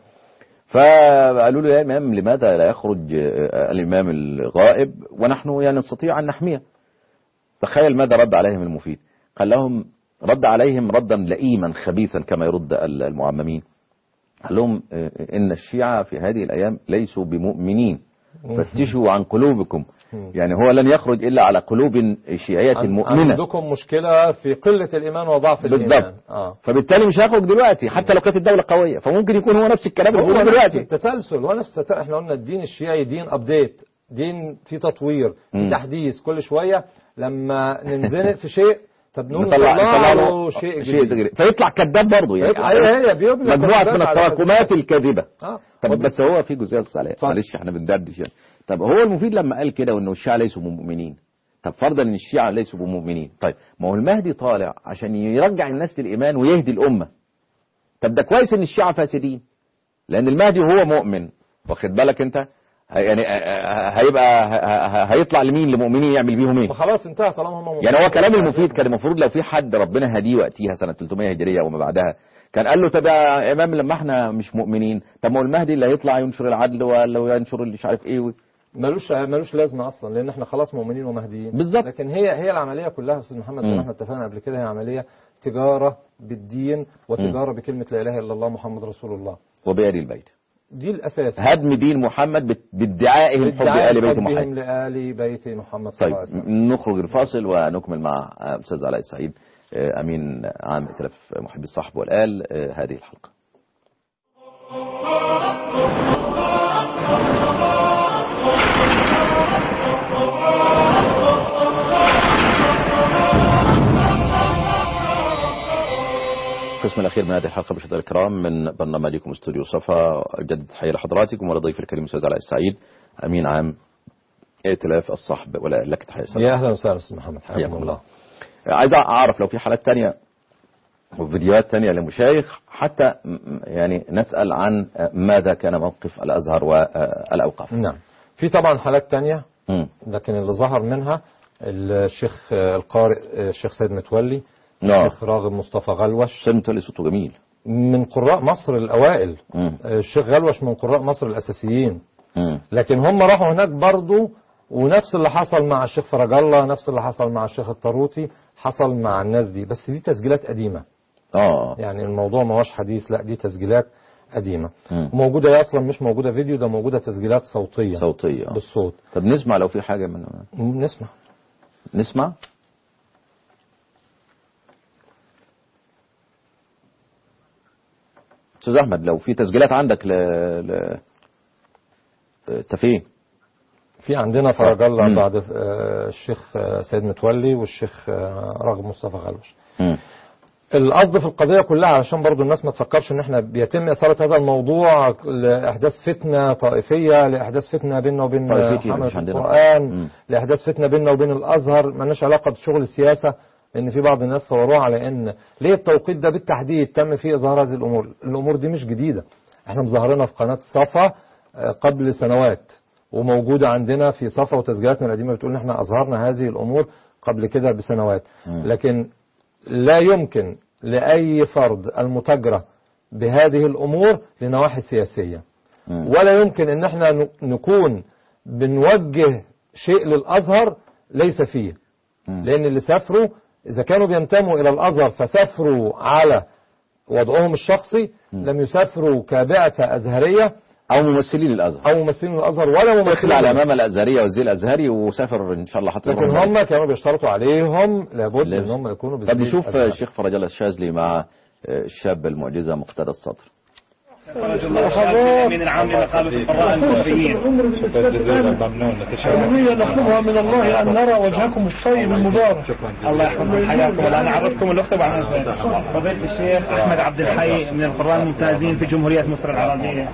فقالوا له يا إمام لماذا لا يخرج آه، الإمام الغائب ونحن يعني نستطيع أن نحميه تخيل ماذا رد عليهم المفيد قال لهم رد عليهم ردا لئيما خبيثا كما يرد ال- المعممين قال لهم آه، إن الشيعة في هذه الأيام ليسوا بمؤمنين فتشوا عن قلوبكم يعني هو لن يخرج إلا على قلوب شيعية عن- مؤمنة عندكم مشكلة في قلة الإيمان وضعف الإيمان بالضبط آه. فبالتالي مش هيخرج دلوقتي حتى لو كانت الدولة قوية فممكن يكون هو نفس الكلام اللي هو بيقوله نفس دلوقتي التسلسل هو نفس الت- احنا قلنا الدين الشيعي دين ابديت دين في تطوير في مم. تحديث كل شوية لما ننزنق في شيء طب نقوم نطلع نطلع نطلع له له شيء شيء جديد جديد فيطلع كذاب برضه يعني هي هي بيبنى مجموعة كذبات من على التراكمات كذبات. الكاذبة اه طب وب- بس هو في جزئيه صالح اتفضل. معلش احنا بندردش يعني طب هو المفيد لما قال كده وانه الشيعة ليسوا بمؤمنين طب فرضا ان الشيعة ليسوا بمؤمنين طيب ما هو المهدي طالع عشان يرجع الناس للايمان ويهدي الامه طب ده كويس ان الشيعة فاسدين لان المهدي هو مؤمن واخد بالك انت ه- يعني ه- ه- هيبقى ه- ه- هيطلع لمين لمؤمنين يعمل بيهم ايه خلاص انتهى طالما هم يعني هو كلام المفيد كان المفروض لو في حد ربنا هديه وقتها سنة 300 هجرية وما بعدها كان قال له طب يا امام لما احنا مش مؤمنين طب ما هو المهدي اللي هيطلع ينشر العدل ولا ينشر اللي مش عارف ايه و- ملوش ملوش لازمه اصلا لان احنا خلاص مؤمنين ومهديين بالظبط. لكن هي هي العمليه كلها يا استاذ محمد زي مم. ما احنا اتفقنا قبل كده هي عمليه تجاره بالدين وتجاره بكلمه لا اله الا الله محمد رسول الله وبآل البيت دي الاساس هدم دين محمد بت- بادعائهم حب ادعاء آل بيت حبهم محمد لآل بيت محمد صلى طيب الله عليه وسلم نخرج الفاصل ونكمل مع أستاذ علاء السعيد آه، أمين عام ائتلاف محبي الصحب والآل آه، هذه الحلقة القسم الأخير من هذه الحلقة مشاهدينا الكرام من برنامجكم استوديو صفا أجدد تحية لحضراتكم ولضيف الكريم أستاذ علاء السعيد أمين عام ائتلاف الصحب والآل لك تحية أستاذ. يا اهلا وسهلا استاذ محمد حياكم حياكم الله عايز اعرف لو في حالات تانية وفيديوهات تانية لمشايخ حتى م- يعني نسأل عن ماذا كان موقف الأزهر والأوقاف نعم في طبعا حالات تانية مم. لكن اللي ظهر منها الشيخ القارئ الشيخ سيد متولي نعم الشيخ راغب مصطفى غلوش سلم تولي صوته جميل من قراء مصر الأوائل مم. الشيخ غلوش من قراء مصر الأساسيين مم. لكن هم راحوا هناك برضو ونفس اللي حصل مع الشيخ فرج الله نفس اللي حصل مع الشيخ الطاروطي حصل مع الناس دي بس دي تسجيلات قديمة اه يعني الموضوع ما هوش حديث لا دي تسجيلات قديمة مم. موجودة هي أصلا مش موجودة فيديو ده موجودة تسجيلات صوتية صوتية آه. بالصوت طب نسمع لو في حاجة من نسمع نسمع أستاذ أحمد لو في تسجيلات عندك ل... ل... تفيه في عندنا فرج الله مم. بعد آه، الشيخ آه، سيد متولي والشيخ آه، راغب مصطفى غلوش مم. القصد في القضية كلها علشان برضو الناس ما تفكرش ان احنا بيتم اثارة هذا الموضوع لاحداث فتنة طائفية لاحداث فتنة بيننا وبين طائفية حملة مش عندنا. القرآن مم. لاحداث فتنة بيننا وبين الازهر مالناش علاقة بشغل السياسة لان في بعض الناس صوروها على ان ليه التوقيت ده بالتحديد تم فيه اظهار هذه الامور الامور دي مش جديدة احنا مظهرينها في قناة صفا آه، قبل سنوات وموجودة عندنا في صفا وتسجيلاتنا القديمة بتقول ان احنا اظهرنا هذه الامور قبل كده بسنوات مم. لكن لا يمكن لأي فرد المتاجرة بهذه الأمور لنواحي سياسية مم. ولا يمكن أن احنا ن- نكون بنوجه شيء للأزهر ليس فيه مم. لأن اللي سافروا إذا كانوا بينتموا إلى الأزهر فسافروا على وضعهم الشخصي لم يسافروا كبعثة أزهرية أو ممثلين الأزهر أو ممثلين الأزهر ولا ممثلين اخلع الأزهر. الأمامة الأزهرية والزي الأزهري وسافر إن شاء الله حتى لكن يروح هم كانوا بيشترطوا عليهم لابد لبس. ان هم يكونوا طب بالزي نشوف الأزهري. الشيخ فرج الله الشاذلي مع الشاب المعجزة مقتدى الصدر فرج الله الشاذلي من العام لنقابة القراء المصريين أمنية نطلبها من الله أن نرى وجهكم الطيب المبارك الله يحفظكم حياكم والآن أعرفكم الأخت طبعا فضيلة الشيخ أحمد عبد الحي من القراء الممتازين في جمهورية مصر العربية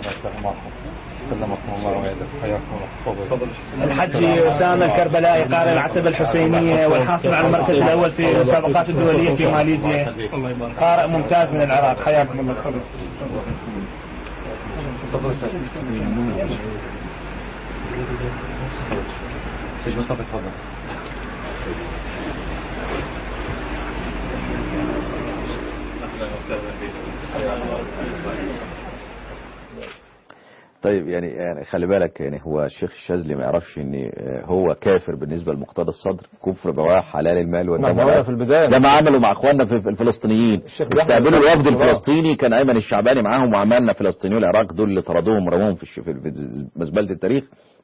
الحج أسامة الكربلائي قارئ العتبة الحسينية والحاصل على المركز الأول في المسابقات الدولية في ماليزيا قارئ ممتاز من العراق حياكم الله تفضل. طيب يعني يعني خلي بالك يعني هو الشيخ الشاذلي ما يعرفش ان هو كافر بالنسبه لمقتدى الصدر كفر بواح حلال المال ما والدم احنا قلنا في البداية ده ما عملوا مع اخواننا في في الفلسطينيين الشيخ ده احنا استقبلوا الوفد بنتكلم الفلسطيني كان ايمن الشعباني معاهم وعملنا فلسطينيو العراق دول اللي طردوهم ورموهم في الش- في في مزبله التاريخ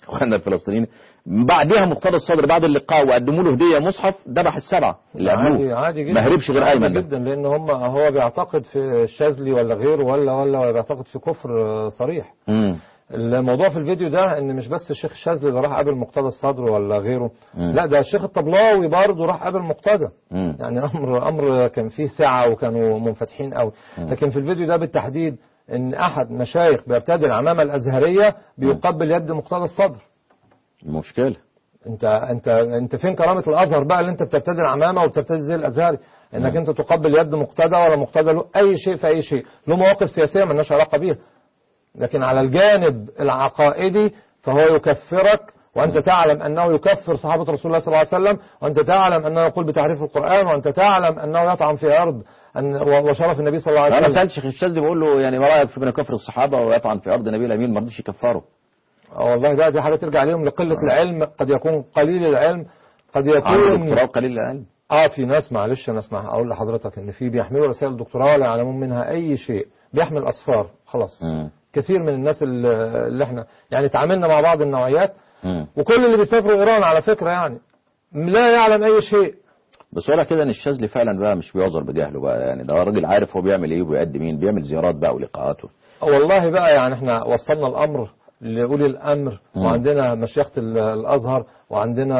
اخواننا الفلسطينيين بعدها مقتدى الصدر بعد اللقاء وقدموا له هديه مصحف ذبح السبعه اللي عادي قبلوه عادي جدا ما هربش غير عادي ايمن ده. جدا لان هم هو بيعتقد في الشاذلي ولا غيره ولا ولا ولا بيعتقد في كفر آه، صريح مم. الموضوع في الفيديو ده ان مش بس الشيخ الشاذلي اللي راح قابل مقتدى الصدر ولا غيره مم. لا ده الشيخ الطبلاوي برضه راح قابل مقتدى مم. يعني امر امر كان فيه سعه وكانوا منفتحين قوي لكن في الفيديو ده بالتحديد ان احد مشايخ بيرتدي العمامه الازهريه بيقبل يد مقتدى الصدر مشكله انت انت انت فين كرامه الازهر بقى اللي انت بترتدي العمامه وبترتدي زي الازهري انك انت تقبل يد مقتدى ولا مقتدى له اي شيء في اي شيء له مواقف سياسيه مالناش علاقه بيها لكن على الجانب العقائدي فهو يكفرك وانت تعلم انه يكفر صحابه رسول الله صلى الله عليه وسلم وانت تعلم انه يقول بتحريف القران وانت تعلم انه يطعن في ارض أن وشرف النبي صلى الله عليه انا وسلم سالت شيخ الشاذلي بقول له يعني ما رايك في من يكفر الصحابه ويطعن في ارض النبي الامين ما رضيش يكفره آه والله ده دي حاجه ترجع لهم لقله العلم قد يكون قليل العلم قد عنده يكون دكتوراه قليل العلم اه في ناس معلش انا اسمع اقول لحضرتك ان في بيحملوا رسائل دكتوراه ولا يعلمون منها اي شيء بيحمل اصفار خلاص مم. كثير من الناس اللي اللي احنا يعني تعاملنا مع بعض النوعيات مم. وكل اللي بيسافروا ايران على فكره يعني لا يعلم اي شيء بس واضح كده ان الشاذلي فعلا بقى مش بيعذر بجهله بقى يعني ده راجل عارف هو بيعمل ايه وبيقدم مين بيعمل زيارات بقى ولقاءاته والله بقى يعني احنا وصلنا الامر لاولي الامر مم. وعندنا مشيخه ال- الازهر وعندنا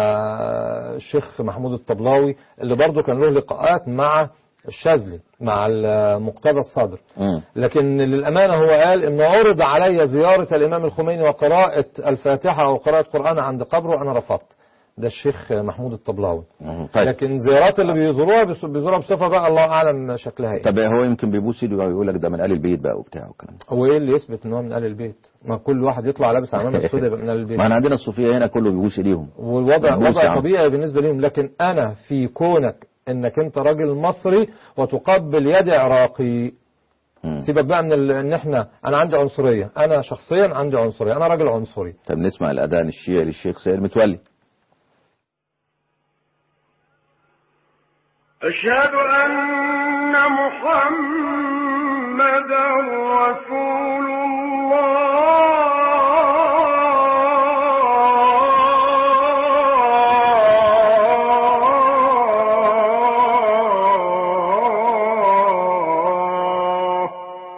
الشيخ محمود الطبلاوي اللي برضه كان له لقاءات مع الشاذلي مع مقتدى الصدر مم. لكن للأمانة هو قال إن عرض علي زيارة الإمام الخميني وقراءة الفاتحة أو قراءة قرآن عند قبره أنا رفضت ده الشيخ محمود الطبلاوي مم. طيب لكن زيارات اللي بيزوروها بيس- بيزوروها بصفة بقى الله أعلم شكلها إيه طب هو يمكن بيبوس ايده ويقول لك ده من ال البيت بقى وبتاع والكلام ده هو إيه اللي يثبت إن هو من آل البيت ما كل واحد يطلع لابس عمامة سوداء يبقى من آل البيت ما احنا عندنا الصوفيه هنا كله بيبوس ايديهم والوضع بيبوس يا وضع عم. طبيعي بالنسبة لهم لكن أنا في كونك إنك أنت راجل مصري وتقبل يد عراقي مم. سيبك بقى من ال... ان احنا انا عندي عنصريه انا شخصيا عندي عنصريه انا راجل عنصري طب نسمع الاذان الشيعي للشيخ سيد متولي أشهد أن محمدا رسول الله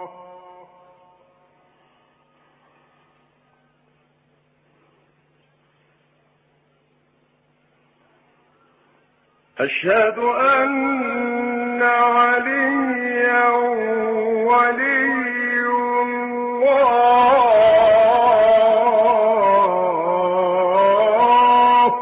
أشهد أن عليا ولي الله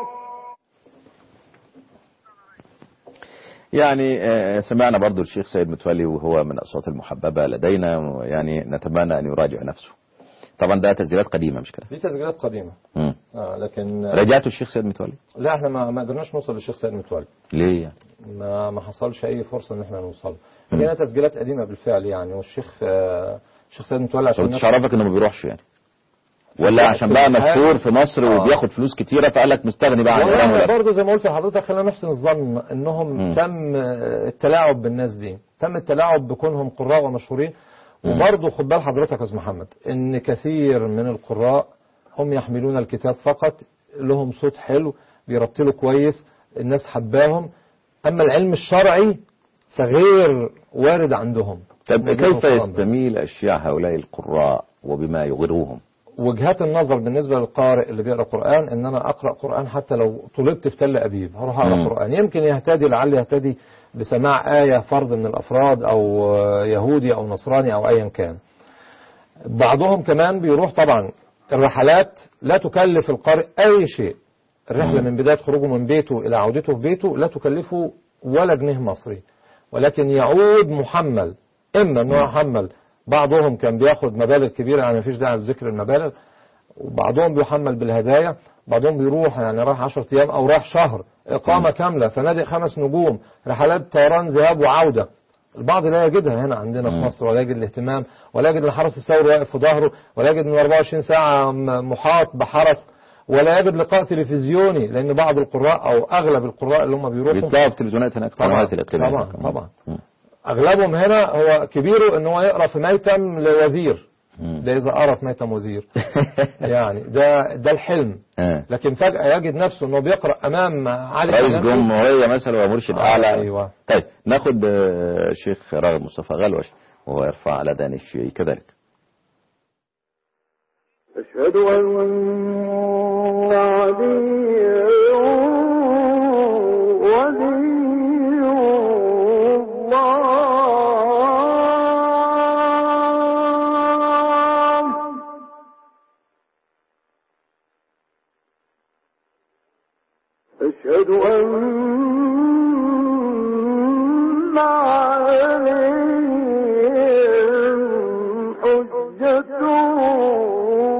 يعني آه، سمعنا برضو الشيخ سيد متولي وهو من الأصوات المحببة لدينا يعني نتمنى أن يراجع نفسه طبعا ده تسجيلات قديمة مش كده دي تسجيلات قديمه مم. آه لكن راجعتوا الشيخ سيد متولي لا احنا ما, ما قدرناش نوصل للشيخ سيد متولي ليه يعني؟ ما ما حصلش اي فرصه ان احنا نوصل لقينا تسجيلات قديمه بالفعل يعني والشيخ آه، الشيخ سيد متولي عشان طب الناس- عرفك انه ما بيروحش يعني ولا لا، عشان في بقى الحال- مشهور في مصر آه. وبياخد فلوس كتيرة فقال لك مستغني بقى عن إيران والله ولا برضه زي ما قلت لحضرتك خلينا نحسن الظن انهم مم. تم آه، التلاعب بالناس دي تم التلاعب بكونهم قراء ومشهورين وبرضه خد بال حضرتك يا استاذ محمد ان كثير من القراء هم يحملون الكتاب فقط لهم صوت حلو بيرتلوا كويس الناس حباهم اما العلم الشرعي فغير وارد عندهم طب موجود كيف في القرآن بس. يستميل أشياء هؤلاء القراء وبما يغروهم وجهات النظر بالنسبة للقارئ اللي بيقرأ قرآن ان انا اقرأ قرآن حتى لو طلبت في تل ابيب هروح اقرأ مم. قرآن يمكن يهتدي لعل يهتدي بسماع آية فرد من الافراد او آه، يهودي او نصراني او ايا كان بعضهم كمان بيروح طبعا الرحلات لا تكلف القارئ اي شيء الرحلة من بداية خروجه من بيته الى عودته في بيته لا تكلفه ولا جنيه مصري ولكن يعود محمل اما انه يحمل بعضهم كان بياخد مبالغ كبيرة يعني مفيش داعي لذكر المبالغ وبعضهم بيحمل بالهدايا بعضهم بيروح يعني رايح 10 ايام او رايح شهر اقامه كامله فنادق خمس نجوم رحلات طيران ذهاب وعوده البعض لا يجدها هنا عندنا في مم. مصر ولا يجد الاهتمام ولا يجد الحرس الثوري واقف في ظهره ولا يجد انه 24 ساعه م- محاط بحرس ولا يجد لقاء تلفزيوني لان بعض القراء او اغلب القراء اللي هم بيروحوا بيطلعوا في تلفزيونات هناك طبعا قنوات الإقليمية طبعا طبعا مم. اغلبهم هنا هو كبيره ان هو يقرا في ميتم لوزير مم. ده اذا قرف ميت مزير يعني ده ده الحلم آه. لكن فجأة يجد نفسه انه بيقرأ امام علي رئيس جنبه. جمهورية مثلا ومرشد آه، أعلى أيوة. طيب ناخد آه، الشيخ راغب مصطفى غلوش وهو يرفع على دان الشيعي كذلك أشهد أن عليا ولي الله أشهد أن علي حجة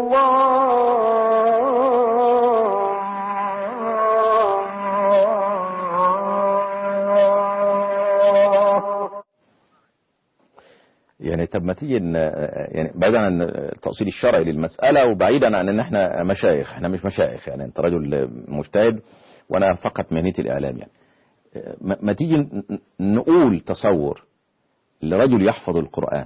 الله يعني طب ما تيجي ن- يعني بعيدا عن التأصيل الشرعي للمسألة وبعيدا عن ان احنا مشايخ احنا مش مشايخ يعني انت رجل مجتهد وانا فقط مهنتي الاعلام يعني ما ما تيجي ن- نقول تصور لرجل يحفظ القرآن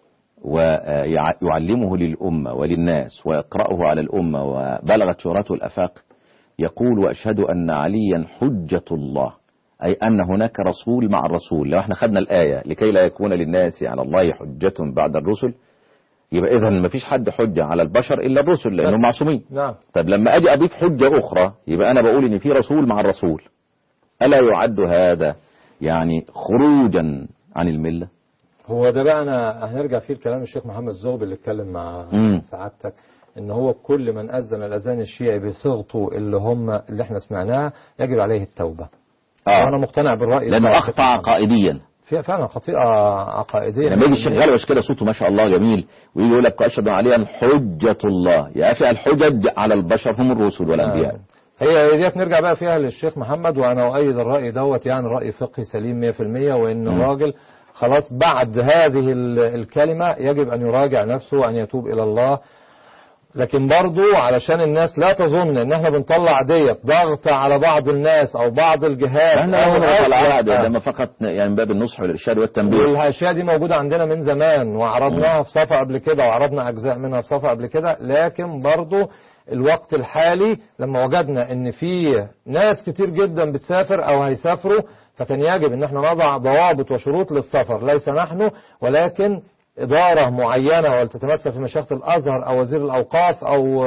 ويعلمه للأمة وللناس ويقرأه على الأمة وبلغت شهرته الأفاق يقول وأشهد أن عليا حجة الله أي أن هناك رسول مع الرسول لو احنا خدنا الآية لكي لا يكون للناس على الله حجة بعد الرسل يبقى إذا ما فيش حد حجة على البشر إلا الرسل لأنهم بس. معصومين نعم طب لما أجي أضيف حجة أخرى يبقى أنا بقول إن في رسول مع الرسول ألا يعد هذا يعني خروجا عن الملة هو ده بقى انا هنرجع فيه لكلام الشيخ محمد زغبي اللي اتكلم مع مم. سعادتك ان هو كل من اذن الاذان الشيعي بصيغته اللي هم اللي احنا سمعناها يجب عليه التوبه وانا مقتنع بالراي لأنه بتاع أخطأ الشيخ محمد. عقائديا في فعلا خطيئه عقائديه لما يجي الشيخ غلوش كده صوته ما شاء الله جميل ويجي يقول لك أشهد عليا حجة الله يا أخي الحجج على البشر هم الرسل والأنبياء آه. هي ديت نرجع بقى فيها للشيخ محمد وانا اؤيد الراي دوت يعني راي فقهي سليم 100% وان الراجل خلاص بعد هذه ال- الكلمه يجب ان يراجع نفسه وان يتوب الى الله لكن برضو علشان الناس لا تظن ان احنا بنطلع ديت ضغط على بعض الناس او بعض الجهات احنا أو هنا أو- طلع آه. ده فقط يعني من باب النصح والإرشاد والتنبيه والاشياء دي موجوده عندنا من زمان وعرضناها في صفحه قبل كده وعرضنا اجزاء منها في صفحه قبل كده لكن برضو الوقت الحالي لما وجدنا ان في ناس كتير جدا بتسافر او هيسافروا فكان يجب ان احنا نضع ضوابط وشروط للسفر ليس نحن ولكن إدارة معينة ولتتمثل في مشيخة الأزهر أو وزير الأوقاف أو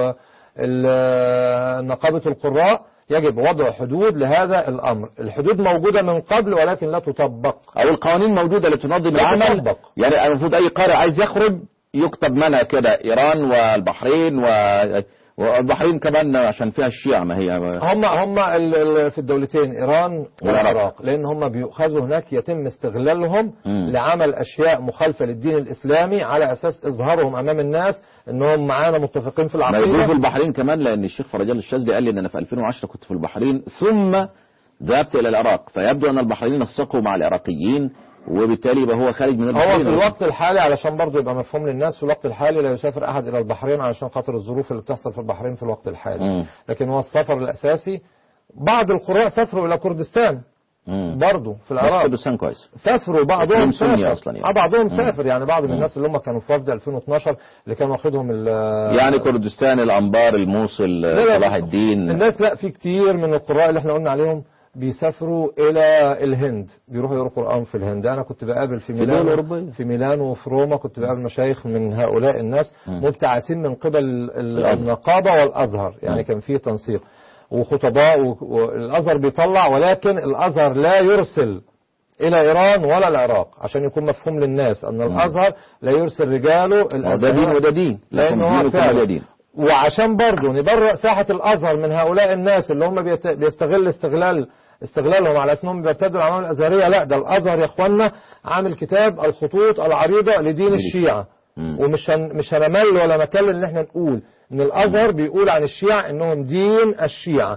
ال- نقابة القراء يجب وضع حدود لهذا الأمر الحدود موجودة من قبل ولكن لا تطبق أو القوانين موجودة لتنظم لا العمل تطبق. يعني المفروض أي قارئ عايز يخرج يكتب منها كده إيران والبحرين و... والبحرين كمان عشان فيها الشيعة ما هي هم هم ال- ال- في الدولتين ايران والعراق. والعراق لان هم بيؤخذوا هناك يتم استغلالهم مم. لعمل اشياء مخالفه للدين الاسلامي على اساس اظهارهم امام الناس انهم معانا متفقين في ما يجوز في العقيده البحرين كمان لأن الشيخ فرجال الشاذلي قال لي إن أنا في 2010 كنت في البحرين ثم ذهبت إلى العراق فيبدو أن البحرين نسقوا مع العراقيين وبالتالي يبقى هو خارج من هو البحرين في الوقت الحالي علشان برضه يبقى مفهوم للناس في الوقت الحالي لا يسافر احد الى البحرين علشان خاطر الظروف اللي بتحصل في البحرين في الوقت الحالي مم. لكن هو السفر الاساسي بعض القراء سافروا الى كردستان مم. برضه في بس العراق كردستان كويس سافروا بعضهم إقليم سني سافر أصلاً يعني. اه بعضهم مم. سافر يعني بعض من مم. الناس اللي هم كانوا في وفد 2012 اللي كانوا واخدهم ال- يعني كردستان الأنبار الموصل لا، لا، صلاح الدين الناس لا في كتير من القراء اللي احنا قلنا عليهم بيسافروا الى الهند بيروحوا يقروا قران في الهند انا كنت بقابل في في الدول ميلانو الأوروبية. في ميلانو وفي روما كنت بقابل مشايخ من هؤلاء الناس مم. مبتعثين من قبل ال- الأزهر. النقابه والازهر يعني مم. كان في تنسيق وخطباء و- والازهر بيطلع ولكن الازهر لا يرسل الى ايران ولا العراق عشان يكون مفهوم للناس ان الازهر لا يرسل رجاله ده دين وده دين لكم لأنه هو دينكم فعلا ولي دين وعشان برضه نبرئ ساحة الأزهر من هؤلاء الناس اللي هم بيت- بيستغل استغلال استغلالهم على اسمهم بيرتدوا الأعمال الأزهرية لا ده الأزهر يا إخوانا عامل كتاب الخطوط العريضة لدين الشيعة مم. ومش هن مش هنمل ولا نكلم ان احنا نقول ان الازهر بيقول عن الشيعة انهم دين الشيعة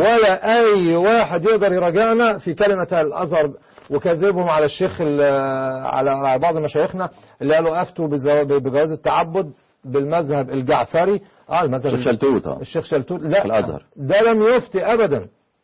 ولا اي واحد يقدر يراجعنا في كلمة الازهر وكذبهم على الشيخ ال- على على بعض مشايخنا اللي قالوا افتوا بزو- بجواز التعبد بالمذهب الجعفري اه المذهب الشيخ شلتوت اه الشيخ شلتوت لا الأزهر. ده لم يفتي ابدا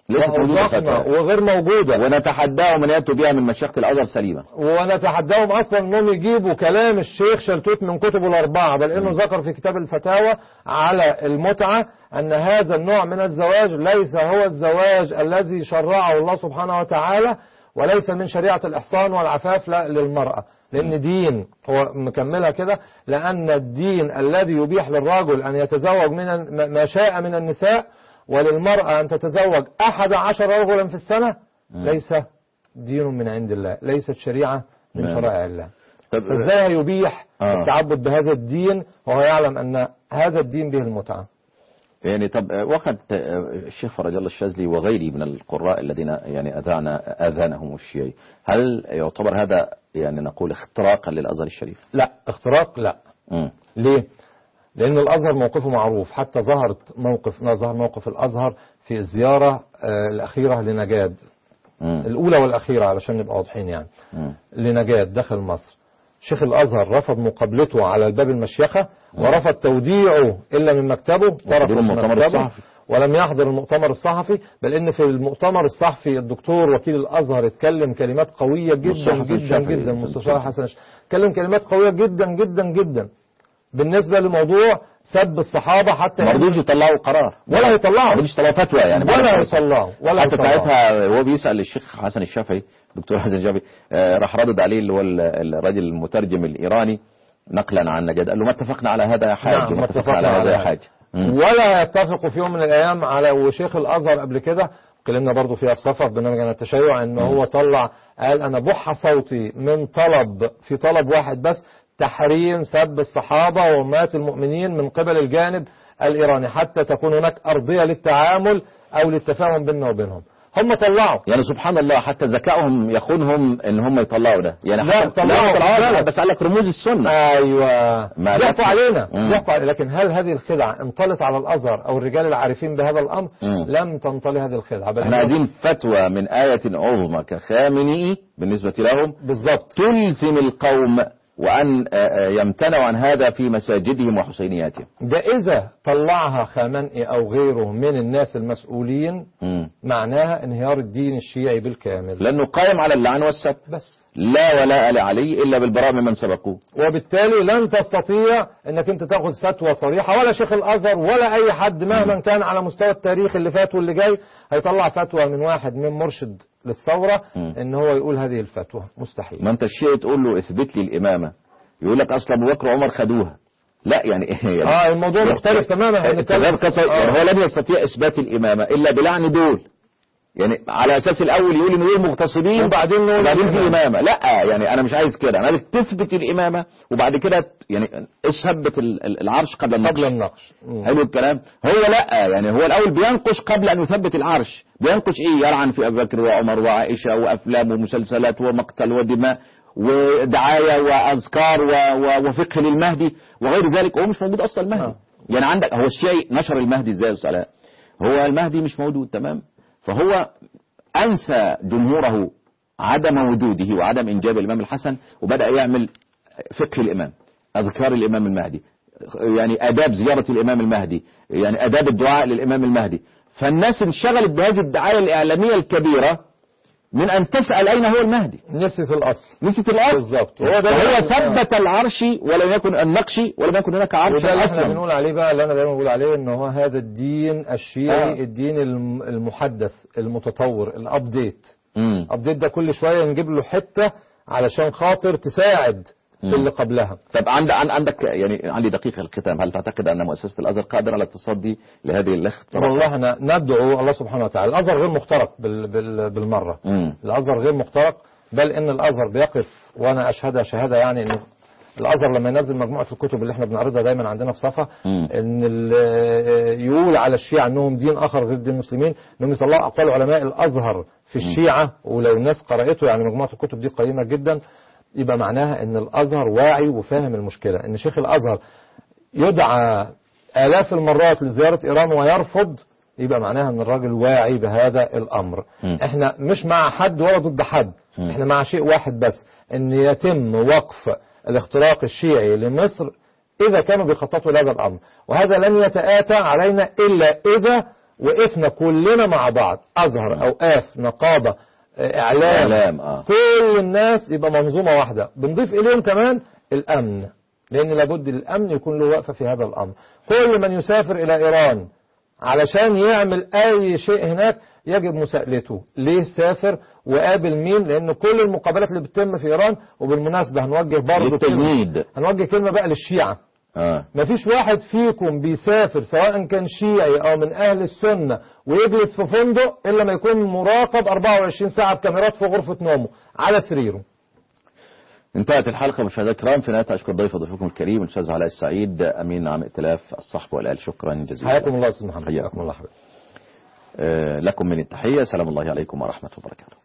ليست موجودة وأوضحنا فتوى وغير موجودة ونتحداهم أن يأتوا بها من مشيخة الأزهر سليمة ونتحداهم اصلا انهم يجيبوا كلام الشيخ شلتوت من كتبه الاربعه بل انه ذكر في كتاب الفتاوى على المتعه ان هذا النوع من الزواج ليس هو الزواج الذي شرعه الله سبحانه وتعالى وليس من شريعه الاحصان والعفاف لا للمراه لان دين هو مكملها كده لان الدين الذي يبيح للرجل ان يتزوج من ال- ما شاء من النساء وللمراه ان تتزوج احد عشر رجلا في السنه ليس دين من عند الله ليست شريعة من نعم. شرائع الله طب فازاي يبيح آه. التعبد بهذا الدين وهو يعلم أن هذا الدين به المتعة يعني طب وقد الشيخ فرج الله الشاذلي وغيره من القراء الذين يعني أذعنا أذانهم الشيعي هل يعتبر هذا يعني نقول اختراقا للأزهر الشريف؟ لا اختراق لا مم. ليه لأن الأزهر موقفه معروف حتى ظهرت موقف ظهر موقف الأزهر في الزيارة آه، الأخيرة لنجاد مم. الأولى والأخيرة علشان نبقى واضحين يعني مم. لنجاد داخل مصر شيخ الأزهر رفض مقابلته على الباب المشيخة ورفض توديعه إلا من مكتبه تركه حضور في المؤتمر مكتبه الصحفي. ولم يحضر المؤتمر الصحفي بل ان في المؤتمر الصحفي الدكتور وكيل الازهر اتكلم كلمات قويه جدا مصطفى حسن جدا الشافعي. جدا مستشار حسن الش- اتكلم كلمات قويه جدا جدا جدا بالنسبه لموضوع سب الصحابه حتى ما رضوش يطلعوا قرار ولا ما يطلعوا رضوش يطلعوا فتوى يعني ولا يطلعوا ولا حتى يطلعوا. ساعتها وهو بيسأل الشيخ حسن الشافعي دكتور حسن الشافعي آه، راح ردد عليه اللي هو ال- الراجل المترجم الإيراني نقلا عن نجد قال له ما اتفقنا على هذا يا حاج نعم، ما اتفقنا على هذا يا حاج مم. ولا يتفقوا في يوم من الايام على وشيخ الازهر قبل كده اتكلمنا برضو فيها في صفحه في برنامج عن التشيع ان هو طلع قال انا بح صوتي من طلب في طلب واحد بس تحريم سب الصحابه وامهات المؤمنين من قبل الجانب الايراني حتى تكون هناك ارضيه للتعامل او للتفاهم بيننا وبينهم هم طلعوا يعني سبحان الله حتى ذكائهم يخونهم ان هم يطلعوا ده يعني لا، حتى طلعوا، لا طلعوا لا. بس قال لك رموز السنه ايوه ما ضحكوا لكن- علينا مم. ضحكوا علينا لكن هل هذه الخدعه انطلت على الازهر او الرجال العارفين بهذا الامر مم. لم تنطلي هذه الخدعه بل احنا هي- عايزين فتوى من آية عظمى كخامنئي بالنسبة لهم بالظبط تلزم القوم وأن آه، آه، يمتنعوا عن هذا في مساجدهم وحسينياتهم ده إذا طلعها خامنئي أو غيره من الناس المسؤولين مم. معناها انهيار الدين الشيعي بالكامل لأنه قائم على اللعن والسب بس لا ولاء لعلي إلا بالبراء ممن سبقوه وبالتالي لن تستطيع انك انت تاخذ فتوى صريحة ولا شيخ الازهر ولا اي حد مهما كان على مستوى التاريخ اللي فات واللي جاي هيطلع فتوى من واحد من مرشد للثورة مم. ان هو يقول هذه الفتوى مستحيل ما أنت الشيء تقول له اثبت لي الإمامة يقول لك أصلا أبو بكر وعمر خدوها لا يعني, يعني اه الموضوع مختلف تماما تمام هنتكلم كسر يعني آه. هو لن يستطيع إثبات الإمامة إلا بلعن دول يعني على أساس الأول يقول إن دول مغتصبين وبعدين نقول وبعدين في الإمامة. إمامة لا يعني أنا مش عايز كده أنا عايز تثبت الإمامة وبعد كده ت- يعني اثبت ال- ال- العرش قبل النقش قبل النقش مم. حلو الكلام هو لا يعني هو الأول بينقش قبل أن يثبت العرش بينقش إيه يلعن في أبي بكر وعمر وعائشة وأفلام ومسلسلات ومقتل ودماء ودعاية وأذكار و- و- وفقه للمهدي وغير ذلك هو مش موجود أصلا المهدي آه. يعني عندك هو الشيعي نشر المهدي ازاي يا أستاذ علاء؟ هو المهدي مش موجود تمام فهو أنسى جمهوره عدم وجوده وعدم إنجاب الإمام الحسن وبدأ يعمل فقه الإمام أذكار الإمام المهدي يعني آداب زيارة الإمام المهدي يعني آداب الدعاء للإمام المهدي فالناس انشغلت بهذه الدعاية الإعلامية الكبيرة من أن تسأل أين هو المهدي نسيت الاصل نسيت الأصل بالظبط. هو هو, ده هو اللي- ثبت العرش ولم يكن النقش ولم يكن هناك عرش وده اللي احنا أصلا بنقول عليه بقى اللي انا دايما بقول عليه ان هو هذا الدين الشيعي آه. الدين الم- المحدث المتطور الابديت مم. الابديت ده كل شويه نجيب له حته علشان خاطر تساعد في مم. اللي قبلها طب عند عن- عندك يعني عندي دقيقة الختام هل تعتقد أن مؤسسة الأزهر قادرة على التصدي لهذه الاختراقات؟ والله احنا ندعو الله سبحانه وتعالى الازهر غير مخترق بال بال بالمره مم. الازهر غير مخترق بل ان الازهر بيقف وانا اشهدها شهاده يعني انه الازهر لما ينزل مجموعه الكتب اللي احنا بنعرضها دايما عندنا في صفحه مم. ان ال- يقول على الشيعه انهم دين اخر غير دين المسلمين انهم يطلعوا اقوال علماء الازهر في الشيعه ولو الناس قراته يعني مجموعه الكتب دي قيمه جدا يبقى معناها ان الازهر واعي وفاهم المشكله ان شيخ الازهر يدعى آلاف المرات لزيارة إيران ويرفض يبقى معناها ان الراجل واعي بهذا الامر مم. احنا مش مع حد ولا ضد حد مم. احنا مع شيء واحد بس ان يتم وقف الاختراق الشيعي لمصر اذا كانوا بيخططوا لهذا الامر وهذا لن يتاتى علينا الا اذا وقفنا كلنا مع بعض ازهر اوقاف نقابه آه، اعلام إعلام، آه. كل الناس يبقى منظومه واحده بنضيف اليهم كمان الامن لان لابد الامن يكون له وقفه في هذا الامر كل من يسافر الى ايران علشان يعمل اي شيء هناك يجب مساءلته ليه سافر وقابل مين لان كل المقابلات اللي بتتم في ايران وبالمناسبه هنوجه برضه للتجنيد. هنوجه كلمه بقى للشيعه اه مفيش واحد فيكم بيسافر سواء كان شيعي او من اهل السنة ويجلس في فندق الا ما يكون مراقب 24 ساعة بكاميرات في غرفة نومه على سريره انتهت الحلقة مشاهدينا الكرام في نهاية أشكر ضيف ضيفكم الكريم الأستاذ علاء السعيد أمين عام ائتلاف الصحب والآل شكرا جزيلا حياكم الله استاذ محمد حياكم حياكم الله حبيبي آه، لكم من التحية سلام الله عليكم ورحمة وبركاته